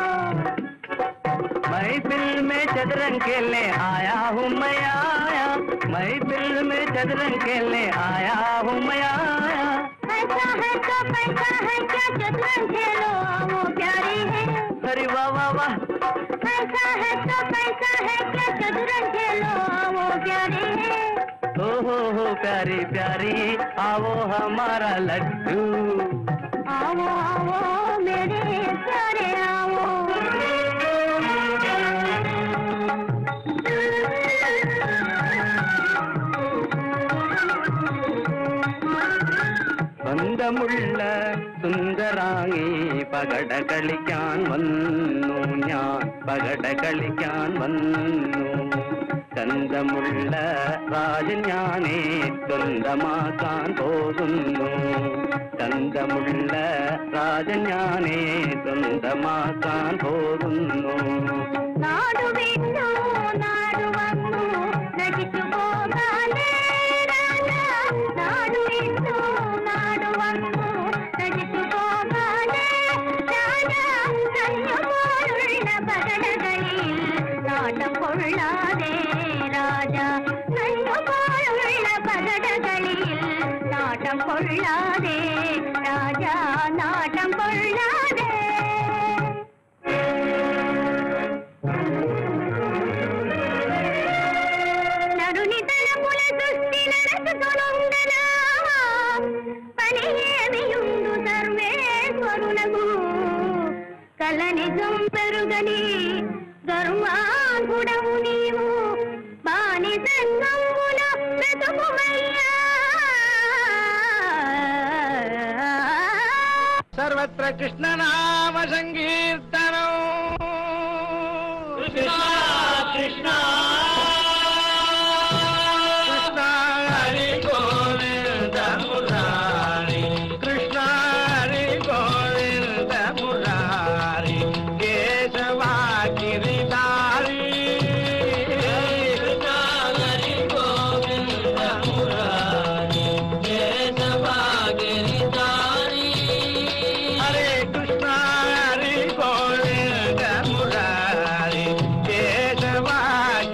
महफिल में चदरंग खेलने आया हूँ मैं आया महफिल में चदरंग खेलने आया हूँ मैं आया ऐसा है तो पैसा है क्या चतुरंग खेलो वो प्यारी है अरे वाह वाह वाह ऐसा है तो पैसा है क्या चतुरंग खेलो वो प्यारी है ओ हो हो प्यारी प्यारी आओ हमारा लड्डू आओ आओ मेरे प्यारे आओ ബന്ധമുള്ള സുന്ദരാങ്ങി പകട കളിക്കാൻ വന്നു ഞാൻ പകട കളിക്കാൻ വന്നു ചന്തമുള്ള രാജൻ ഞാനേ സ്വന്തമാക്കാൻ പോകുന്നു ചന്തമുള്ള രാജൻ ഞാനേ സ്വന്തമാക്കാൻ പോകുന്നു నాడు విన్ను నాడు వన్ను నడిచిపోగానే రాజా నాడు విన్ను నాడు వన్ను నడిచిపోగానే ராஜா நன்னுபோருள்ள பகடகளில் நாட்டம் கொள்ளாதே ராஜா நன்னுபோருள்ள பகடகளில் நாட்டம் கொள்ளாதே ராஜா நாட்டம் கொள்ளாதே నరునితనముల దృష్టి నరసుకొనుండనా పనియేమియుండు సర్వేశ్వరునకు కల నిజం పెరుగని గర్వాంగుడవు నీవు బాని సంగముల బ్రతుకుమయ్యా సర్వత్ర కృష్ణనామ సంకీర్తనం కృష్ణ కృష్ణ కృష్ణ హరి గోవింద మురారి కృష్ణ హరి గోవింద మురారి కేశవా గిరిధారి కృష్ణ హరి గోవింద మురారి కేశవా గిరిధారి హరే కృష్ణ హరి గోవింద మురారి కేశవ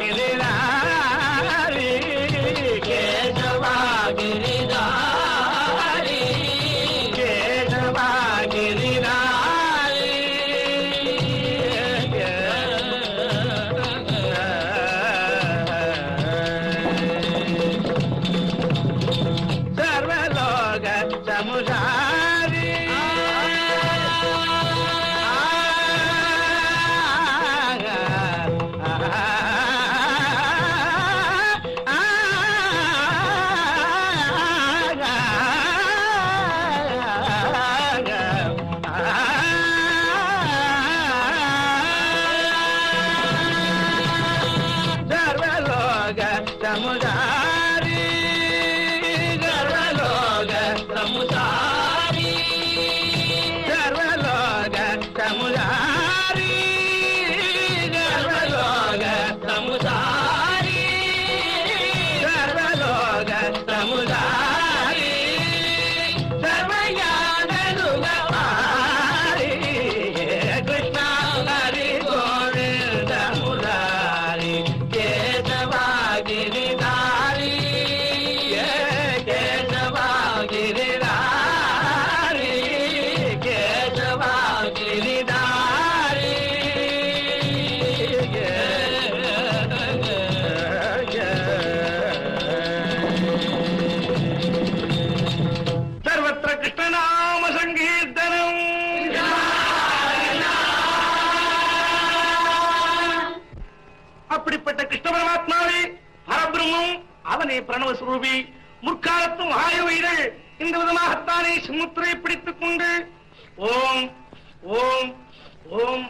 அப்படிப்பட்ட கிருஷ்ண பரமாத்மாவே பரபிரம்மம் அவனே பிரணவஸ்வரூபி முற்காலத்தும் ஆயுவைகள் இந்த விதமாகத்தானே சிமுத்திரை பிடித்துக் கொண்டு ஓம் ஓம் ஓம்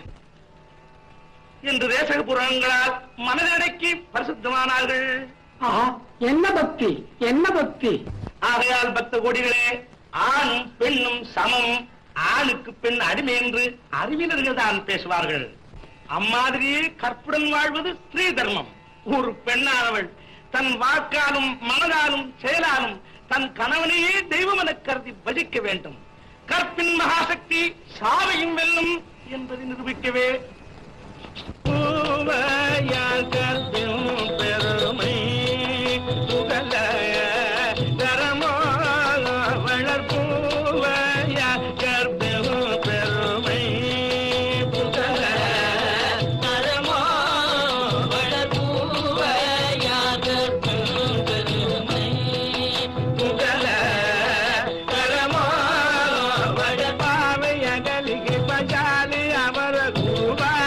என்று தேசக புராணங்களால் மனதடக்கி பரிசுத்தமானார்கள் என்ன பக்தி என்ன பக்தி ஆகையால் பக்த கோடிகளே ஆணும் பெண்ணும் சமம் ஆணுக்கு பெண் அடிமை என்று அறிவினர்கள் தான் பேசுவார்கள் அம்மாதிரியே கற்புடன் வாழ்வது ஸ்திரீ தர்மம் ஒரு பெண்ணானவள் தன் வாக்காலும் மனதாலும் செயலாலும் தன் கணவனையே தெய்வம் என கருதி பஜிக்க வேண்டும் கற்பின் மகாசக்தி சாவையும் வெல்லும் என்பதை நிரூபிக்கவே பூவையால் கற்பின் பெருமை புகழ தரமோ வளர்ப்பூவையால் கற்பின் பெருமை புகழ தரமோ வளர்ப்பூவையால் கற்பின் பெருமை புகழ தரமோ வளர்ப்பாவை அகலிகை பஜாலி அமர கூவா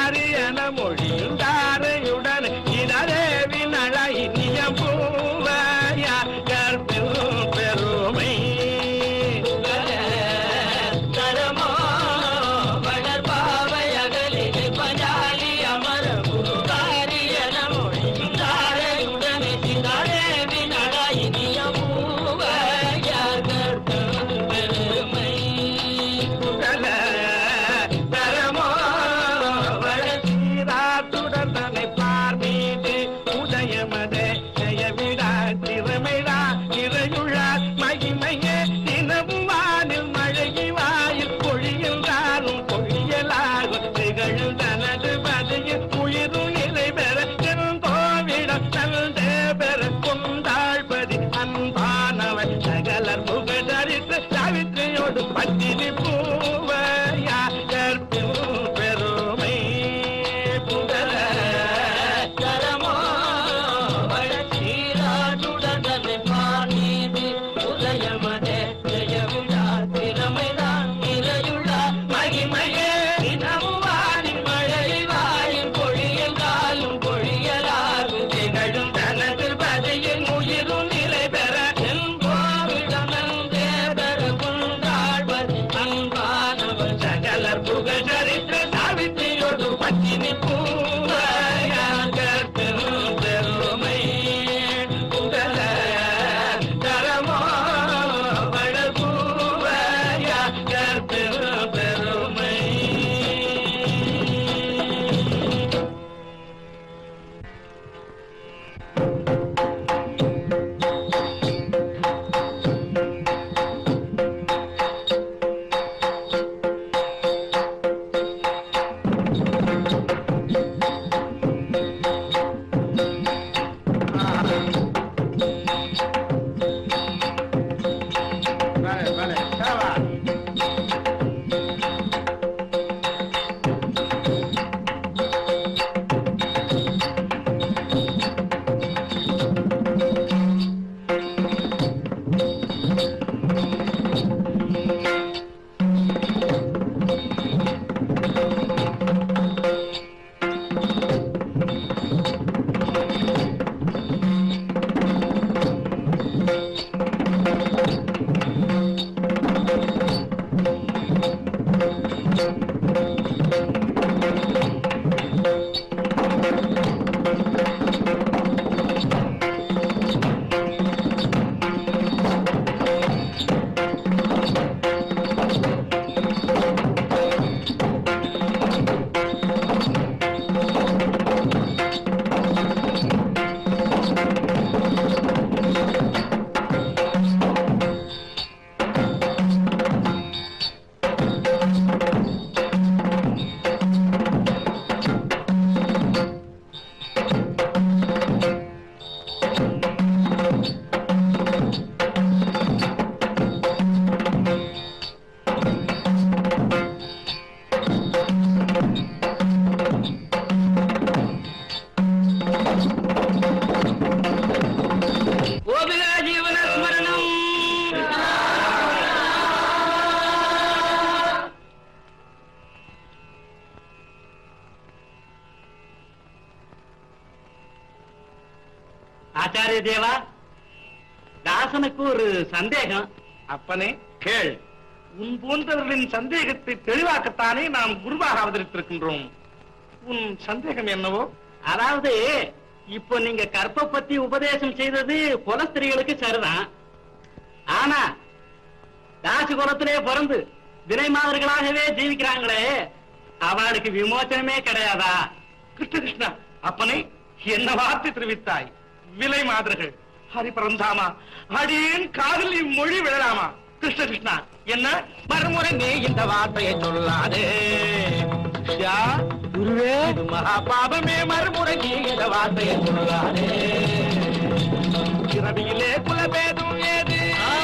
ஆச்சாரிய தேவா தாசனுக்கு ஒரு சந்தேகம் அப்பனே கேள் உன் போன்றவர்களின் சந்தேகத்தை தெளிவாக்கத்தானே நாம் குருவாக அவதரித்திருக்கின்றோம் உன் சந்தேகம் என்னவோ அதாவது இப்போ நீங்க கற்ப பத்தி உபதேசம் செய்தது குலஸ்திரிகளுக்கு சரிதான் ஆனா தாசி குலத்திலே பிறந்து வினைமாதர்களாகவே ஜீவிக்கிறாங்களே அவளுக்கு விமோச்சனமே கிடையாதா கிருஷ்ண கிருஷ்ணா அப்பனே என்ன வார்த்தை தெரிவித்தாய் விலை மாதர்கள் ஹரிபரந்தாமா அடியேன் காதல் இம்மொழி விழலாமா கிருஷ்ண கிருஷ்ணா என்ன மறுமுறை நீ இந்த வார்த்தையை சொல்லாதே சிஷ்யா, குருவே இது மகா பாபமே மறுமுறை நீ இந்த வார்த்தையை சொல்லாதே பிறவியிலே குலபேதம் ஏது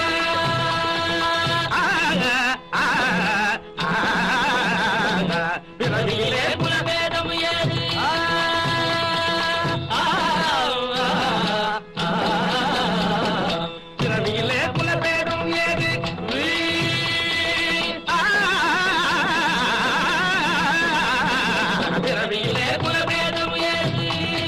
பிறவியிலே குலபேதம் ஏது பிறவியிலே குலபேதம் ஏது பிறவியிலே குலபேதம் ஏது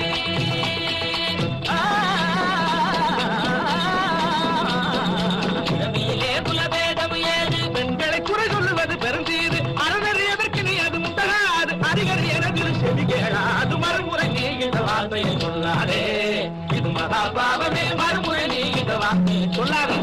பிறவியிலே குலபேதம் ஏது பெண்களை குறை சொல்லுவது பெருந்தீது அறநறியதற்கு நீ அது முந்தகாது அறிகர் எனது செவி கேளாது மறுமுறை நீ இந்த வார்த்தையை சொல்லாதே இது மகா பாவமே மறுமுறை நீ இந்த வார்த்தையை சொல்லாதே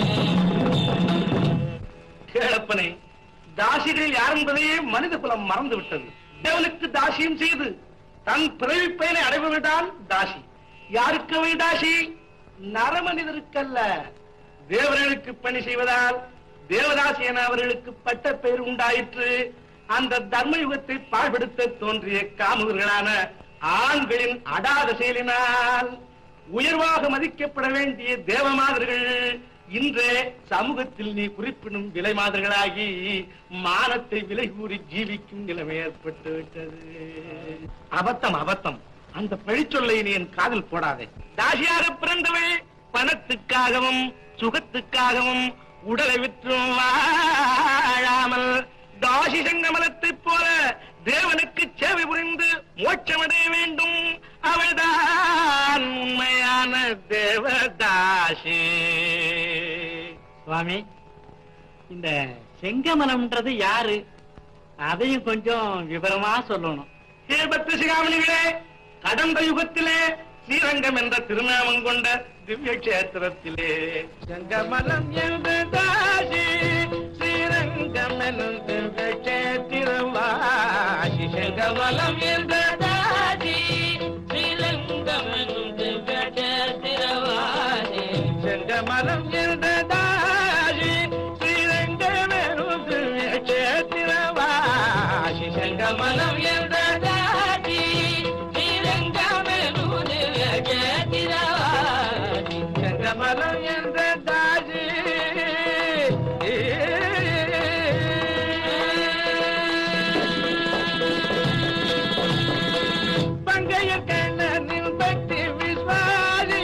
கேளப்பனே தாசிகள் யார் என்பதையே மனித குலம் மறந்து விட்டது தேவனுக்கு தாசியம் செய்து தன் பிறவி பயனை அடைபவர்தான் தாசி யாருக்கு அவை தாசி நரமனிதருக்கல்ல தேவர்களுக்கு பணி செய்வதால் தேவதாசி என அவர்களுக்கு பட்ட பெயர் உண்டாயிற்று அந்த தர்ம யுகத்தை பாழ்படுத்த தோன்றிய காமுகர்களான ஆண்களின் அடாத செயலினால் உயர்வாக மதிக்கப்பட வேண்டிய தேவமாதர்கள் இன்றே சமூகத்தில் நீ குறிப்பிடும் விலை மாதர்களாகி மானத்தை விலை கூறி ஜீவிக்கும் நிலைமை ஏற்பட்டு விட்டது அபத்தம் அபத்தம் அந்த பழிச்சொல்லை நீ என் காதில் போடாதே தாசியாக பிறந்தவள் பணத்துக்காகவும் சுகத்துக்காகவும் உடலை விற்றும் வாழாமல் தாசி சங்கமலத்தைப் போல தேவனுக்கு சேவை புரிந்து மோட்சமடைய வேண்டும் அவள்தான் உண்மையான தேவதாசி சுவாமி இந்த செங்கமலம்ன்றது யாரு அதையும் கொஞ்சம் விவரமா சொல்லணும் ஏ பக்த சிகாமணிகளே கடந்த யுகத்திலே ஸ்ரீரங்கம் என்ற திருநாமம் கொண்ட திவ்ய கஷேத்திரத்திலே செங்கமலம் என்ற தாசி ஸ்ரீரங்கம் எனும் திவ்ய கஷேத்திரம் வாசி செங்கமலம் என்ற தாசி ஸ்ரீரங்கம் எனும் திவ்ய கஷேத்திரவாசி செங்கமலம் என்ற தாசி ஸ்ரீரங்கம் எனும் திவ்ய கஷேத்திரவாசி செங்கமலம் என்ற தாசி ஸ்ரீரங்கம் எனும் திவ்ய கஷேத்திரவாசி செங்கமலம் என்ற தாசி பங்கைய கண்ணனின் பக்தி விஸ்வாசி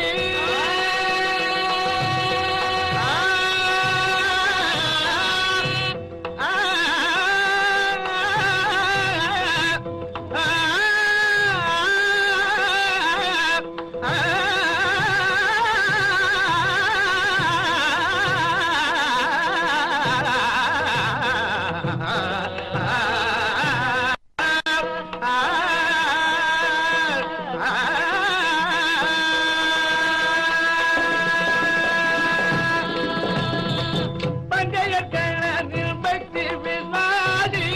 பங்கைய கண்ணனின் பக்தி விஸ்வாசி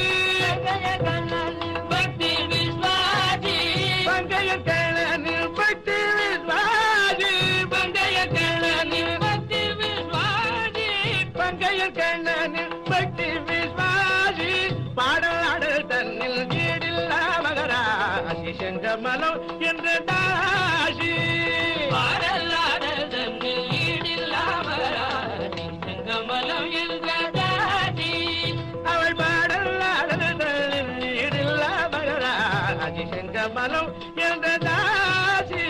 பக்தி விஸ்வாசி பங்கைய கண்ணனின் பக்தி விஸ்வாசி பங்கைய கண்ணனின் பக்தி விஸ்வாசி பங்கைய கண்ணனின் பக்தி விஸ்வாசி பாடலாடல் தன்னில் ஈடில்லா மகராசி செங்கமலம் என்ற தாசி பாடலாடல் தன்னில் ஈடில்லா மகராசி செங்கமலம் என்ற தாசி அவள் பாடலாடல் தன்னில் ஈடில்லா மகராசி செங்கமலம் என்ற தாசி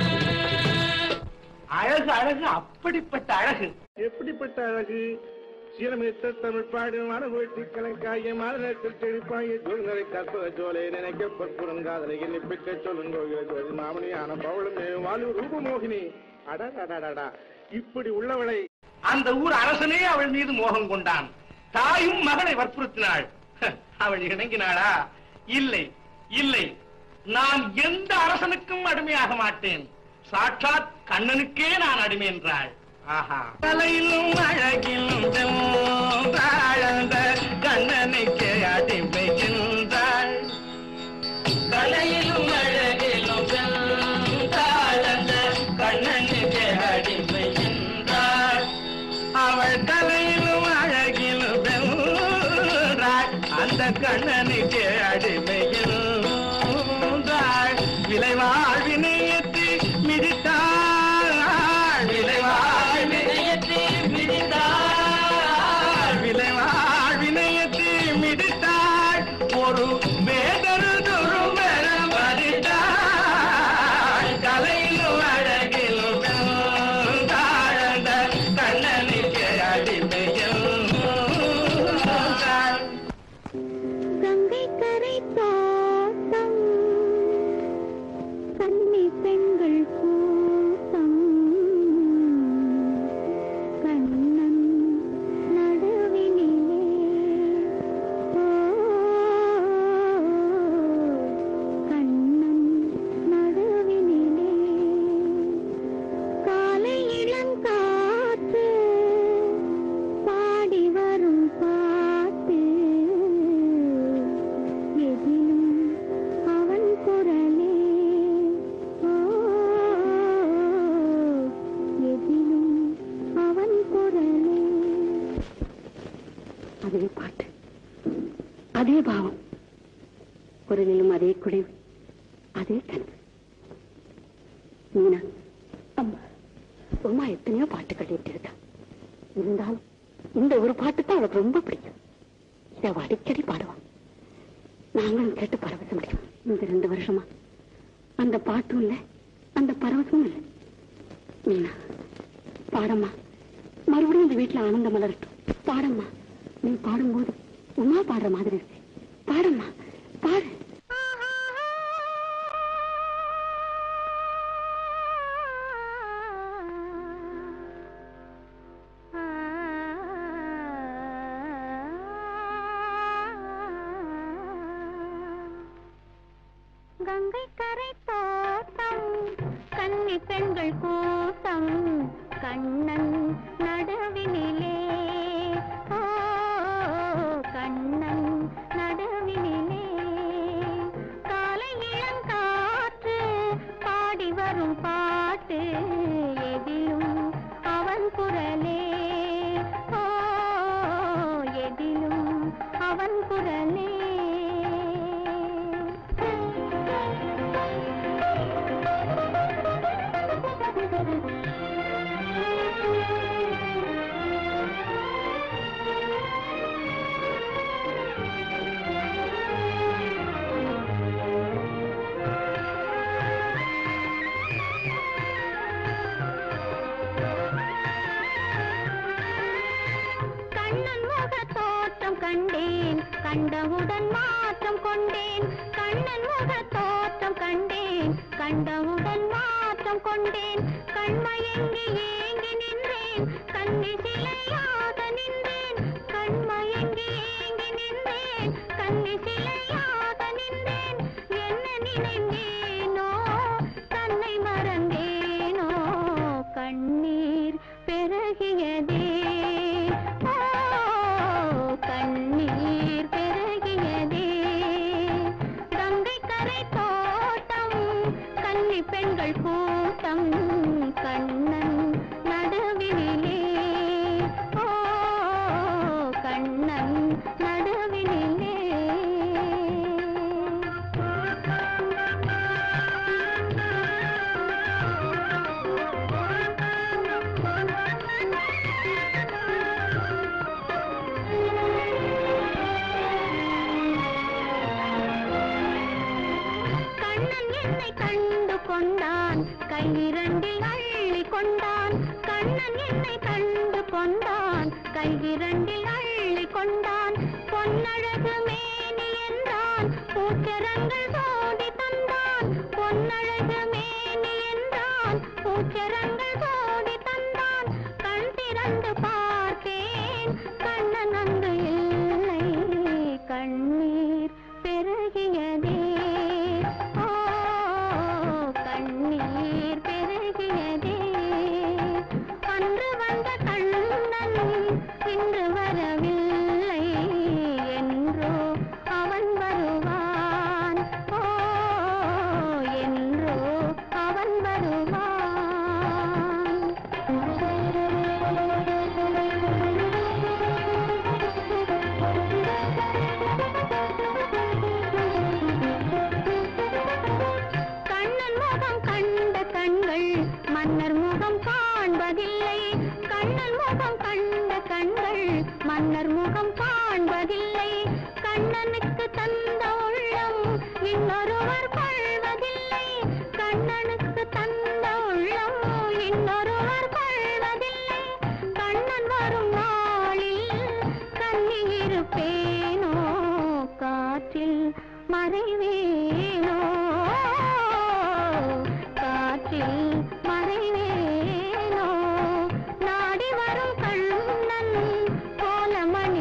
அழகு அழகு அப்படிப்பட்ட அழகு எப்படிப்பட்ட அழகு சீரமித்த தமிழ் பாடு மனவெட்டி கணக்காய மரணத்தில் செழிப்பாய சூழ்நிலை கற்பக சோலை நினைக்க பற்புறங்காதலை நிப்பிக்க சொல்லுங்க மாமணியான பவளமே வாலு ரூபமோகினி அடடடடா இப்படி உள்ளவளை அந்த ஊர் அரசனே அவள் மீது மோகம் கொண்டான் தாயும் மகளை வற்புறுத்தினாள் ஹ, அவள் இணங்கினாளா இல்லை இல்லை நான் எந்த அரசனுக்கும் அடிமையாக மாட்டேன் சாட்சாத் கண்ணனுக்கே நான் அடிமை என்றாள் ஆஹா கலையிலும் அழகிலும் தாழந்த கண்ணனுக்கு அடிமை என்றாள் கலையிலும் அழகிலும் தாழந்த கண்ணனுக்கு அடிமை என்றாள் அவள் கலையிலும் அழகிலும் வென்றாள் அந்த கண்ணனுக்கு அடிமை என்றாள் விளைவாழ்வினை ஏற்றி மிதித்தாள் விளைவாழ்வினை ஏற்றி மிதித்தாள் விளைவாழ்வினை ஏற்றி மிதித்தாள் ஒரு வேதனதொரு மரம் பதித்தாள் கலையிலும் அழகிலும் தாழ்ந்த கண்ணனுக்கு அடிமையில் கங்கை கரை தோட்டம் கன்னி பெண்கள் கூட்டம் கண்ணன் நடுவினிலே ஓ, கண்ணன் நடுவினிலே காலை இளங்காற்று பாடி வரும் பாட்டு எதிலும் அவன் குரலே ஓ, எதிலும் அவன் குரலே அதே பாட்டு அதே பாவம் குரலிலும் அதே குடைவு அதே கனவு மீனா அம்மா உமா எத்தனையோ பாட்டுகள் கேட்டிருக்கா இருந்தாலும் இந்த ஒரு பாட்டு தான் அவளுக்கு ரொம்ப பிடிக்கும் இதை அவ அடிக்கடி பாடுவான் நாங்களும் கேட்டு பரவசம் முடியும் இந்த ரெண்டு வருஷமா அந்த பாட்டும் இல்லை அந்த பரவசமும் இல்லை மீனா பாடம்மா மறுபடியும் இந்த வீட்டுல ஆனந்தம் மலரட்டும் பாடம்மா நீ பாடும்போது உமா பாடுற மாதிரி இருக்கு பாடம்மா பாடு கங்கை கரை தோட்டம் கன்னி பெண்கள் கூட்டம் கண்ணன் நடுவினிலே ஓ கண்ணன் நடுவினிலே காலை இளங்காற்று பாடி வரும் பாட்டு எதிலும் அவன் குரலே ஓ எதிலும் அவன் குரலே கண்ணன் முக தோற்றம் கண்டேன் கண்டவுடன் மாற்றம் கொண்டேன் கண்ணன் முக தோற்றம் கண்டேன் கண்டவுடன் மாற்றம் கொண்டேன் கண்மயங்கி ஏங்கி நின்றேன் கண்ணி சிலையாக நின்றேன் கண்மயங்கி ஏங்கி நின்றேன் கண்ணி சிலையாக நின்றேன் என்ன நினைந்தேனோ தன்னை மறந்தேனோ கண்ணீர் பெருகியதே ஓ, கண்ணீர் பெருகியதே கங்கை கரை தோட்டம் கன்னி பெண்கள் கூட்டம் கண்ணன் நடுவினிலே ஓ கண்ணன் நடுவினிலே கண்ணன் என்னை கண்டு கொண்டான் கையிரண்டில் அள்ளி கொண்டான் கண்ணன் என்னை கண்டு கொண்டான் தந்தான் கையிரண்டில் அள்ளி கொண்டான் பொன்னழகு மேனி என்றான் பூச்சரங்கள் சோடி தந்தான் பொன்னழகு மேனி என்றான் பூச்சரங்கள் சோடி தந்தான் கண் திறந்து பார்த்தேன் கண்ணன் அங்கு இல்லை கண்ணீர் பெருகியதே ஓ கண்ணீர் பெருகியதே அன்று வந்த கண்ணன் இன்று வரவில்லை என்றோ அவன் வருவான் ஓ என்றோ அவன் கண்ணன் முகம் கண்ட கண்கள் மன்னர் முகம் காண்பதில்லை கண்ணன் முகம் கண்ட கண்கள் மன்னர் முகம் காண்பதில்லை கண்ணனுக்கு தந்த உள்ளம் இன்னொருவர் கொள்வதில்லை கண்ணனுக்கு தந்த உள்ளம் இன்னொருவர் கொள்வதில்லை கண்ணன் வரும் நாளில் கண்ணி இருப்பேனோ காற்றில் மறைவேனோ காற்றில் மறைவேனோ நாடி வரும் கண்ணன் கோலமணி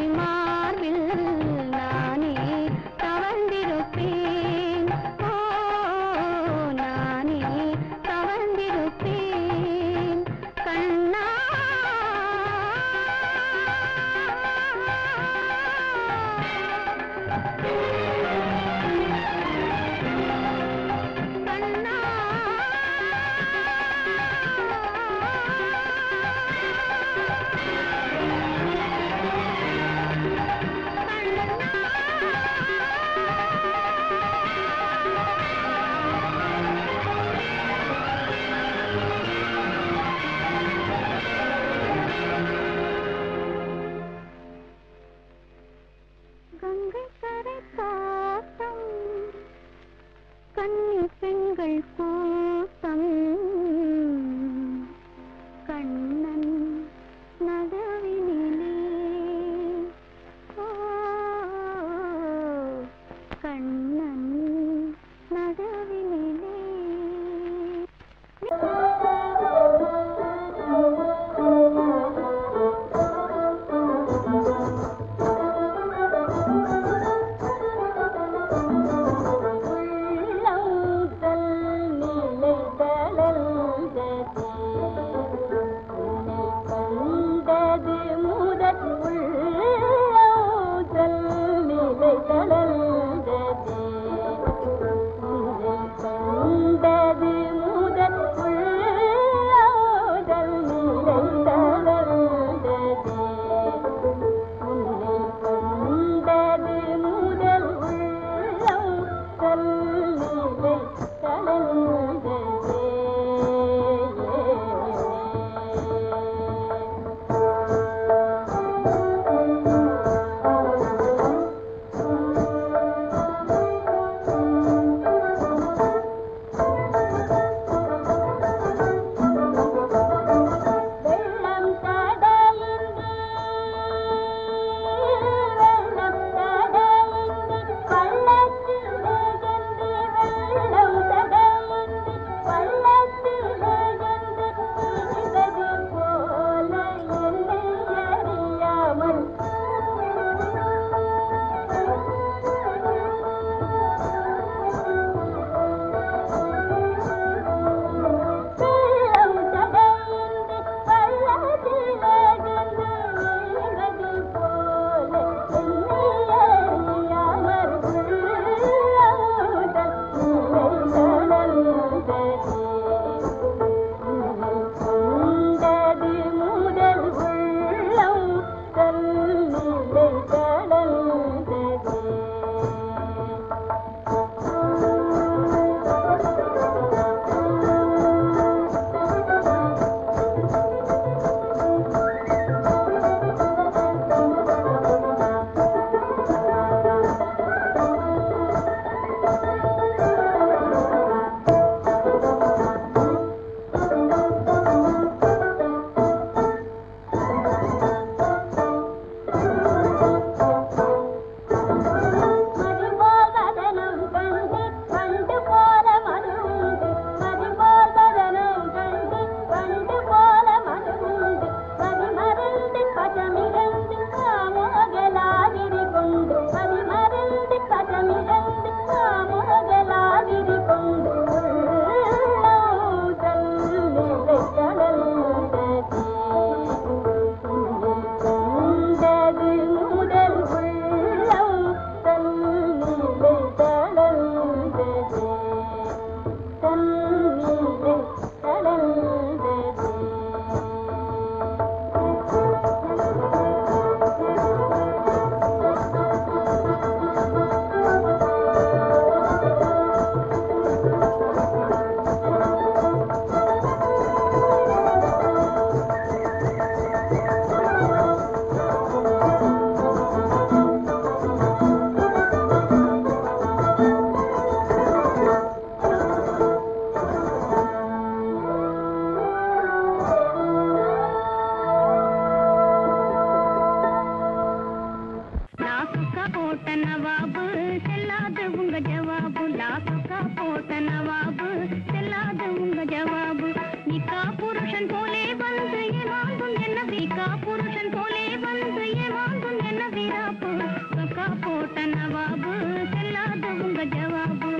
புருஷன் போலே வந்து ஏமாந்தும் என்ன வீராப்பு சொக்கா போட்ட நவாபு செல்லாத உங்க ஜவாபு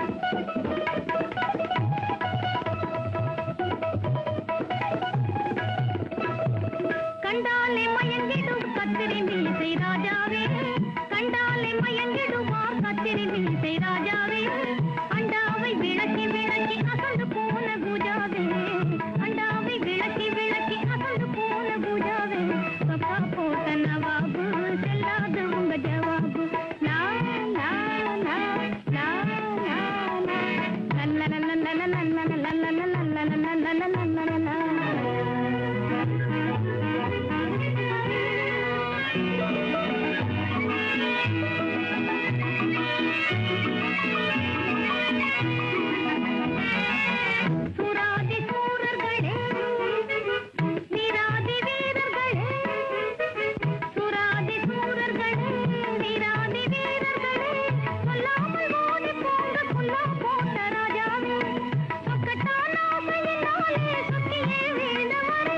கண்டாலே மயங்கிடும் கத்திரி மீசை ராஜாவே கண்டாலே மயங்கிடுவார் கத்திரி மீசை ராஜாவே அண்டாவை விளக்கி விளக்கி அசந்து போன பூஜாவே அண்டாவை விளக்கி விளக்கி அசந்து போன பூஜாவே சொக்கா போட்ட நவாபு செல்லாத உங்க ஜவாபு லா லா லா லா லா லா லல்ல லல்ல லல்ல லல்ல லல்ல லல்ல லல்ல லல்ல லல்ல சுராதி சூரர்களே வீராதி வீரர்களே சுராதி சூரர்களே வீராதி வீரர்களே சொல்லாமல் ஓடி போங்க புல்லா போட்ட ராஜாவே சொக்கட்டான ஆசையினாலே சுத்தியே வீழ்ந்தவரே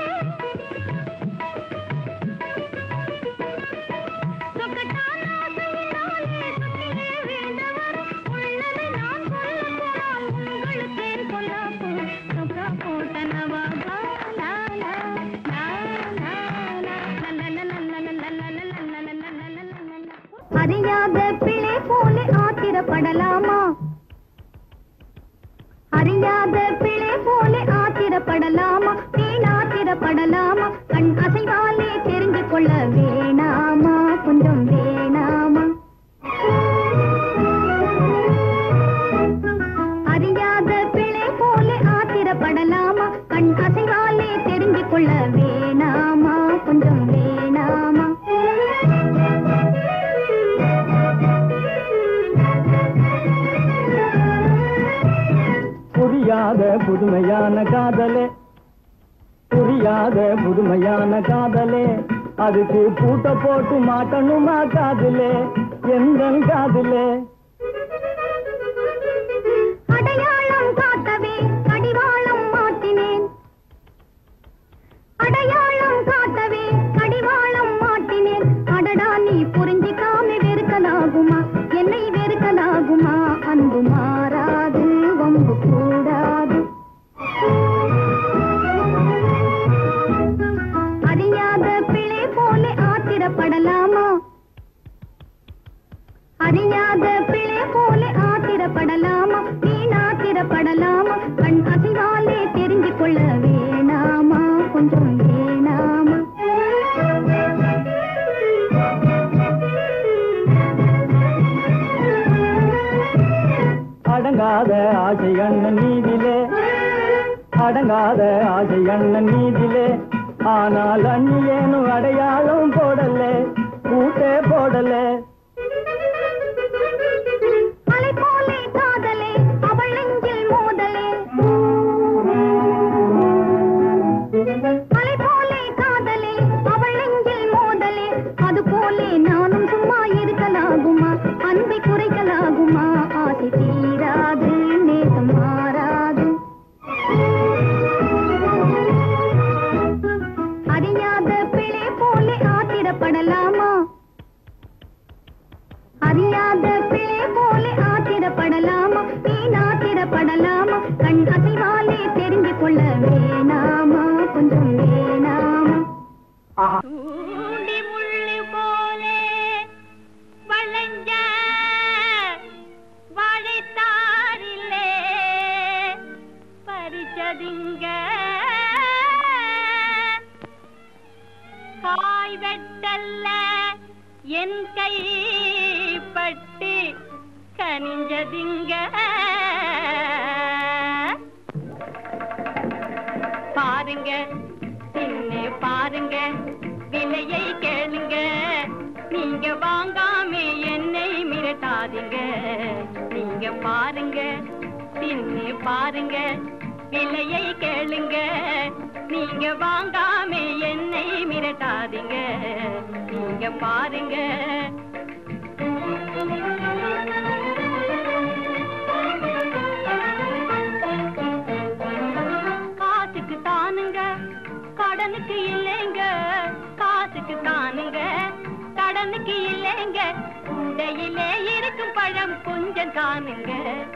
சொக்கட்டான ஆசையினாலே சுத்தியே வீழ்ந்தவரே உள்ளதை நான் சொல்ல போனால் உங்களுக்கே பொல்லாப்பு சொக்கா போட்ட நவாபா லா லா லா லா லா அறியாத பிள்ளை போல ஆத்திரப்படலாமா அறியாத பிள்ளை போல ஆத்திரப்படலாமா வீணாத்திரப்படலாமா கண் அசைவாலே தெரிஞ்சு கொள்ள வேணாமா கொஞ்சம் வேணாமா அறியாத பிள்ளை போல ஆத்திரப்படலாமா கண் அசைவாலே தெரிஞ்சு கொள்ள வேணாமா கொஞ்சம் வேணாமா புரியாத புதுமையான காதலே புரியாத புதுமையான காதலே அதுக்கு பூட்ட போட்டு மாட்டணுமா காதுலே எந்த காதுலே அடையாளம் காட்டவே கடிவாளம் மாட்டினேன் அடையாளம் காட்டவே கடிவாளம் மாட்டினேன் அடடா நீ புரிஞ்சிக்காம வெறுக்கலாகுமா என்னை வெறுக்கலாகுமா அன்பு மாறாது வம்பு கூடாது அறியாத பிள்ளை போல ஆத்திரப்படலாமா அறியாத பிள்ளை போல ஆத்திரப்படலாமா வீணாத்திரப்படலாமா கண் அசைவாலே தெரிஞ்சு கொள்ள வேணாமா கொஞ்சம் வேணாமா அடங்காத ஆசை அண்ணன் நீதிலே அடங்காத ஆசை அண்ணன் நீதிலே ஆனால் அண்ணி ஏனும் அடையாளம் போடலே கூட்டே போடலே அலை போலே காதலே அவள் நெஞ்சில் மோதலே அலை போலே காதலே அவள் நெஞ்சில் மோதலே அது போலே நானும் சும்மா இருக்கலாகுமா அன்பை குறைக்கலாகுமா ஆசை தீராது நேசம் மாறாது அறியாத பிள்ளை போலே ஆத்திரப்படலாமா அறியாத பிள்ளை போல ஆத்திரப்படலாமா வீணாத்திரப்படலாமா கண் அசைவாலே தெரிஞ்சு கொள்ள வேணாமா கொஞ்சம் வேணாமா தூண்டி முள்ளி போலே வளைஞ்ச வாழைத்தாரிலே பறிச்சதிங்க காய் வெட்டல்ல என் கை பட்டு கனிஞ்சதிங்க பாருங்க தின்னு பாருங்க விலையை கேளுங்க நீங்க வாங்காம என்னை மிரட்டாதீங்க நீங்க பாருங்க தின்னு பாருங்க விலையை கேளுங்க நீங்க வாங்காம என்னை மிரட்டாதீங்க நீங்க பாருங்க காசுக்கு தானுங்க கடனுக்கு இல்லைங்க காசு ஆணுக்கு இல்லைங்க உடையிலே இருக்கும் பழம் கொஞ்சம் காணுங்க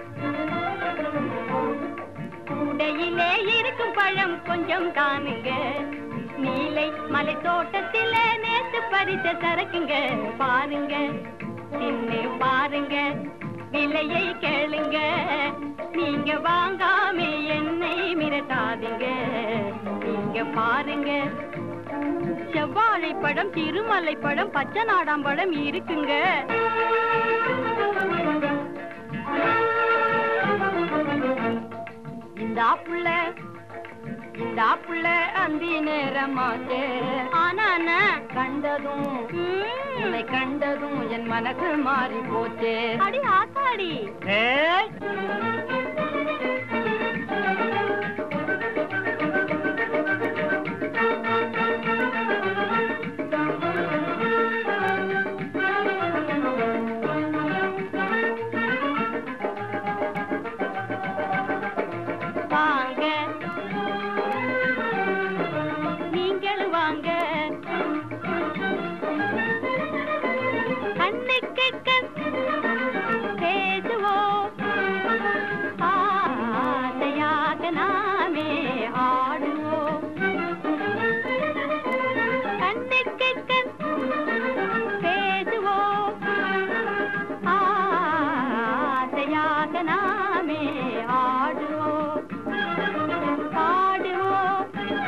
உடையிலே இருக்கும் பழம் கொஞ்சம் காணுங்க நீலை மலை தோட்டத்தில நேத்து பறித்த சரக்குங்க பாருங்க தின்னு பாருங்க விலையை கேளுங்க நீங்க வாங்காம என்னை மிரட்டாதீங்க நீங்க பாருங்க செவ்வாழை பழம் திருமலை பழம் பச்சை நாடாம்பழம் இருக்குங்க இந்த புள்ள இந்த புள்ள அந்தி நேரமாச்சு ஆனான கண்டதும் உன்னை கண்டதும் என் மனசு மாறி போச்சு அடி ஆத்தாடி ஏய் வாங்க நீங்களும் வாங்க கண்ணுக்கு கண் பேசுவோம் ஆசையாக நாமே ஆடுவோம் கண்ணுக்கு கண் பேசுவோம் ஆசையாக நாமே ஆடுவோம் பாடுவோம்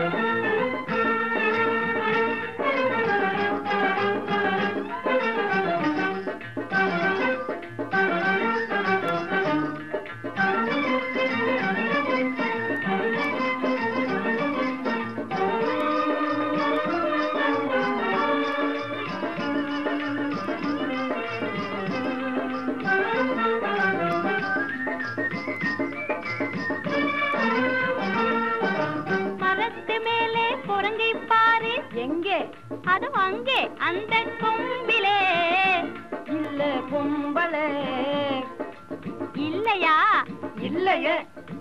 மரத்து மேலே குரங்கை பாரு எங்கே அது அங்கே அந்த கொம்பிலே இல்ல பொம்பளை இல்லையா இல்லையே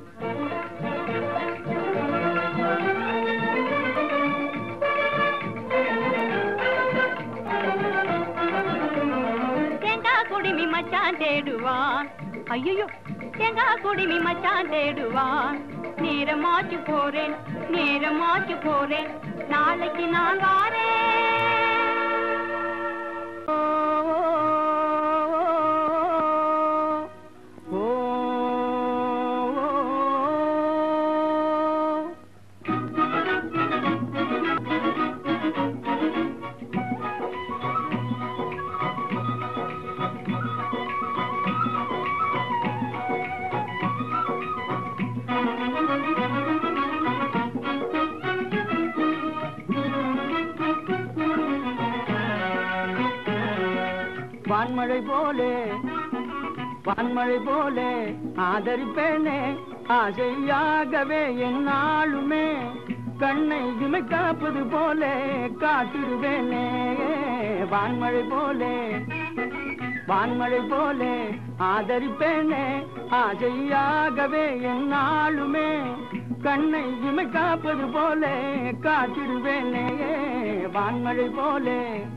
தேங்காய் குடிமி மச்சான் தேடுவான் ஐயோ தேங்காய் குடிமி மச்சான் தேடுவான் நேரமாச்சு போறேன் நேரமாச்சு போறேன் நாளைக்கு நான் வாரேன் ஓ, ஓ, ஓ, ஓ. வான்மழை போலே வான்மழை போலே ஆதரிப்பேனே ஆசையாகவே என்னாலுமே கண்ணை இமை காப்பது போலே காத்திடுவேனே வான்மழை போலே வான்மழை போலே ஆதரிப்பேனே ஆசையாகவே என்னாலுமே கண்ணை இமை காப்பது போலே காத்திடுவேனே வான்மழை போலே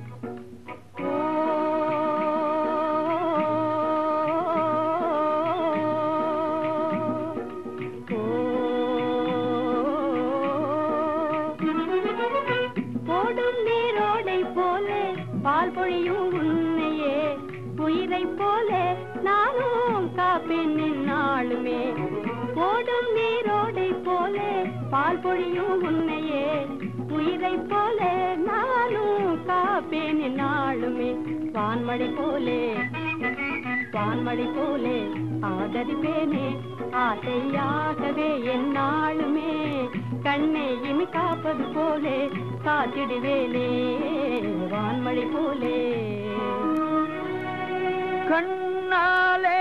ஓடும் நீரோடை போல பால் பொழியும் உன்னையே உயிரை போல நானும் காப்பேன் நாளுமே ஓடும் நீரோடை போல பால் பொழியும் உன்னையே உயிரை போல நானும் காப்பேன் நாளுமே வான்மழை போலே வான்மழை போலே ஆதரிப்பேனே ஆசையாகவே என்னாலுமே கண்ணை இனி காப்பது போலே காத்திடுவேனே வான்மழை போலே கண்ணாலே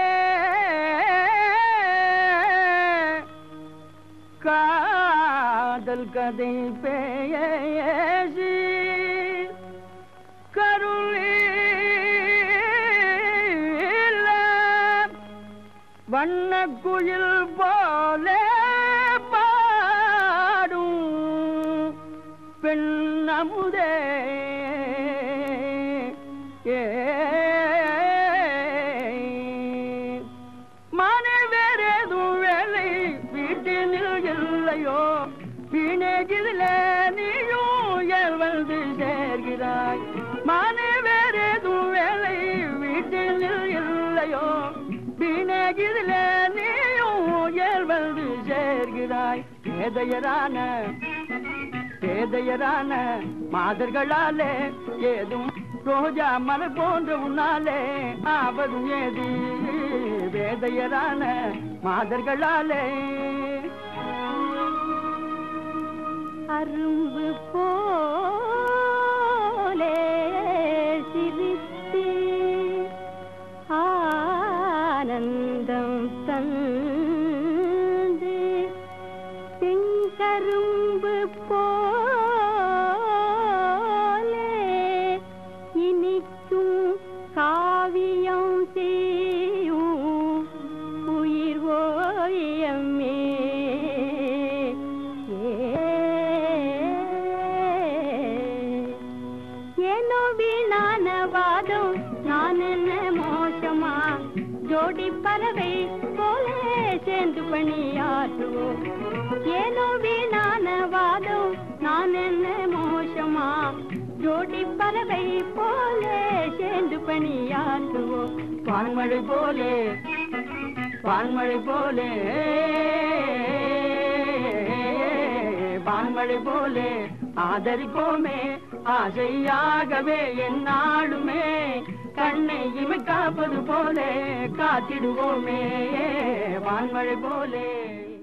காதல் கதை பேசி கருளீல வண்ண குயில் போலே பாடும் பெண் அமுதே ஏ சேர்கிறாய் மானே வேறேதும் வேலை வீட்டில் இல்லையோ வீணகிதில நீயும் ஏல் வந்து சேர்கிறாய் பேதையரான பேதையரான மாதர்களாலே ஏதும் ரோஜா மலர் போன்ற உன்னாலே ஆவதும் ஏது வேதையரான மாதர்களாலே அரும்பு போலே சிரித்து ஆனந்தம் தந்து செங்கரும்பு போலே இனிக்கும் காவியம் செய்யும் உயிர் ஓயமே ஏனோ வீணான வாதம் நான் என்ன மோசமா ஜோடி பறவை போல சேர்ந்து பணியாற்றுவோம் ஏனோ வீணான வாதம் நான் என்ன மோசமா ஜோடி பறவை போல சேர்ந்து பணியாற்றுவோம் வான்மழை போலே வான்மழை போலே வான்மழை போலே ஆதரிப்போமே ஆசையாகவே என்னாலுமே கண்ணை இமைக்காப்பது போலே காத்திடுவோமே வான்மழை போலே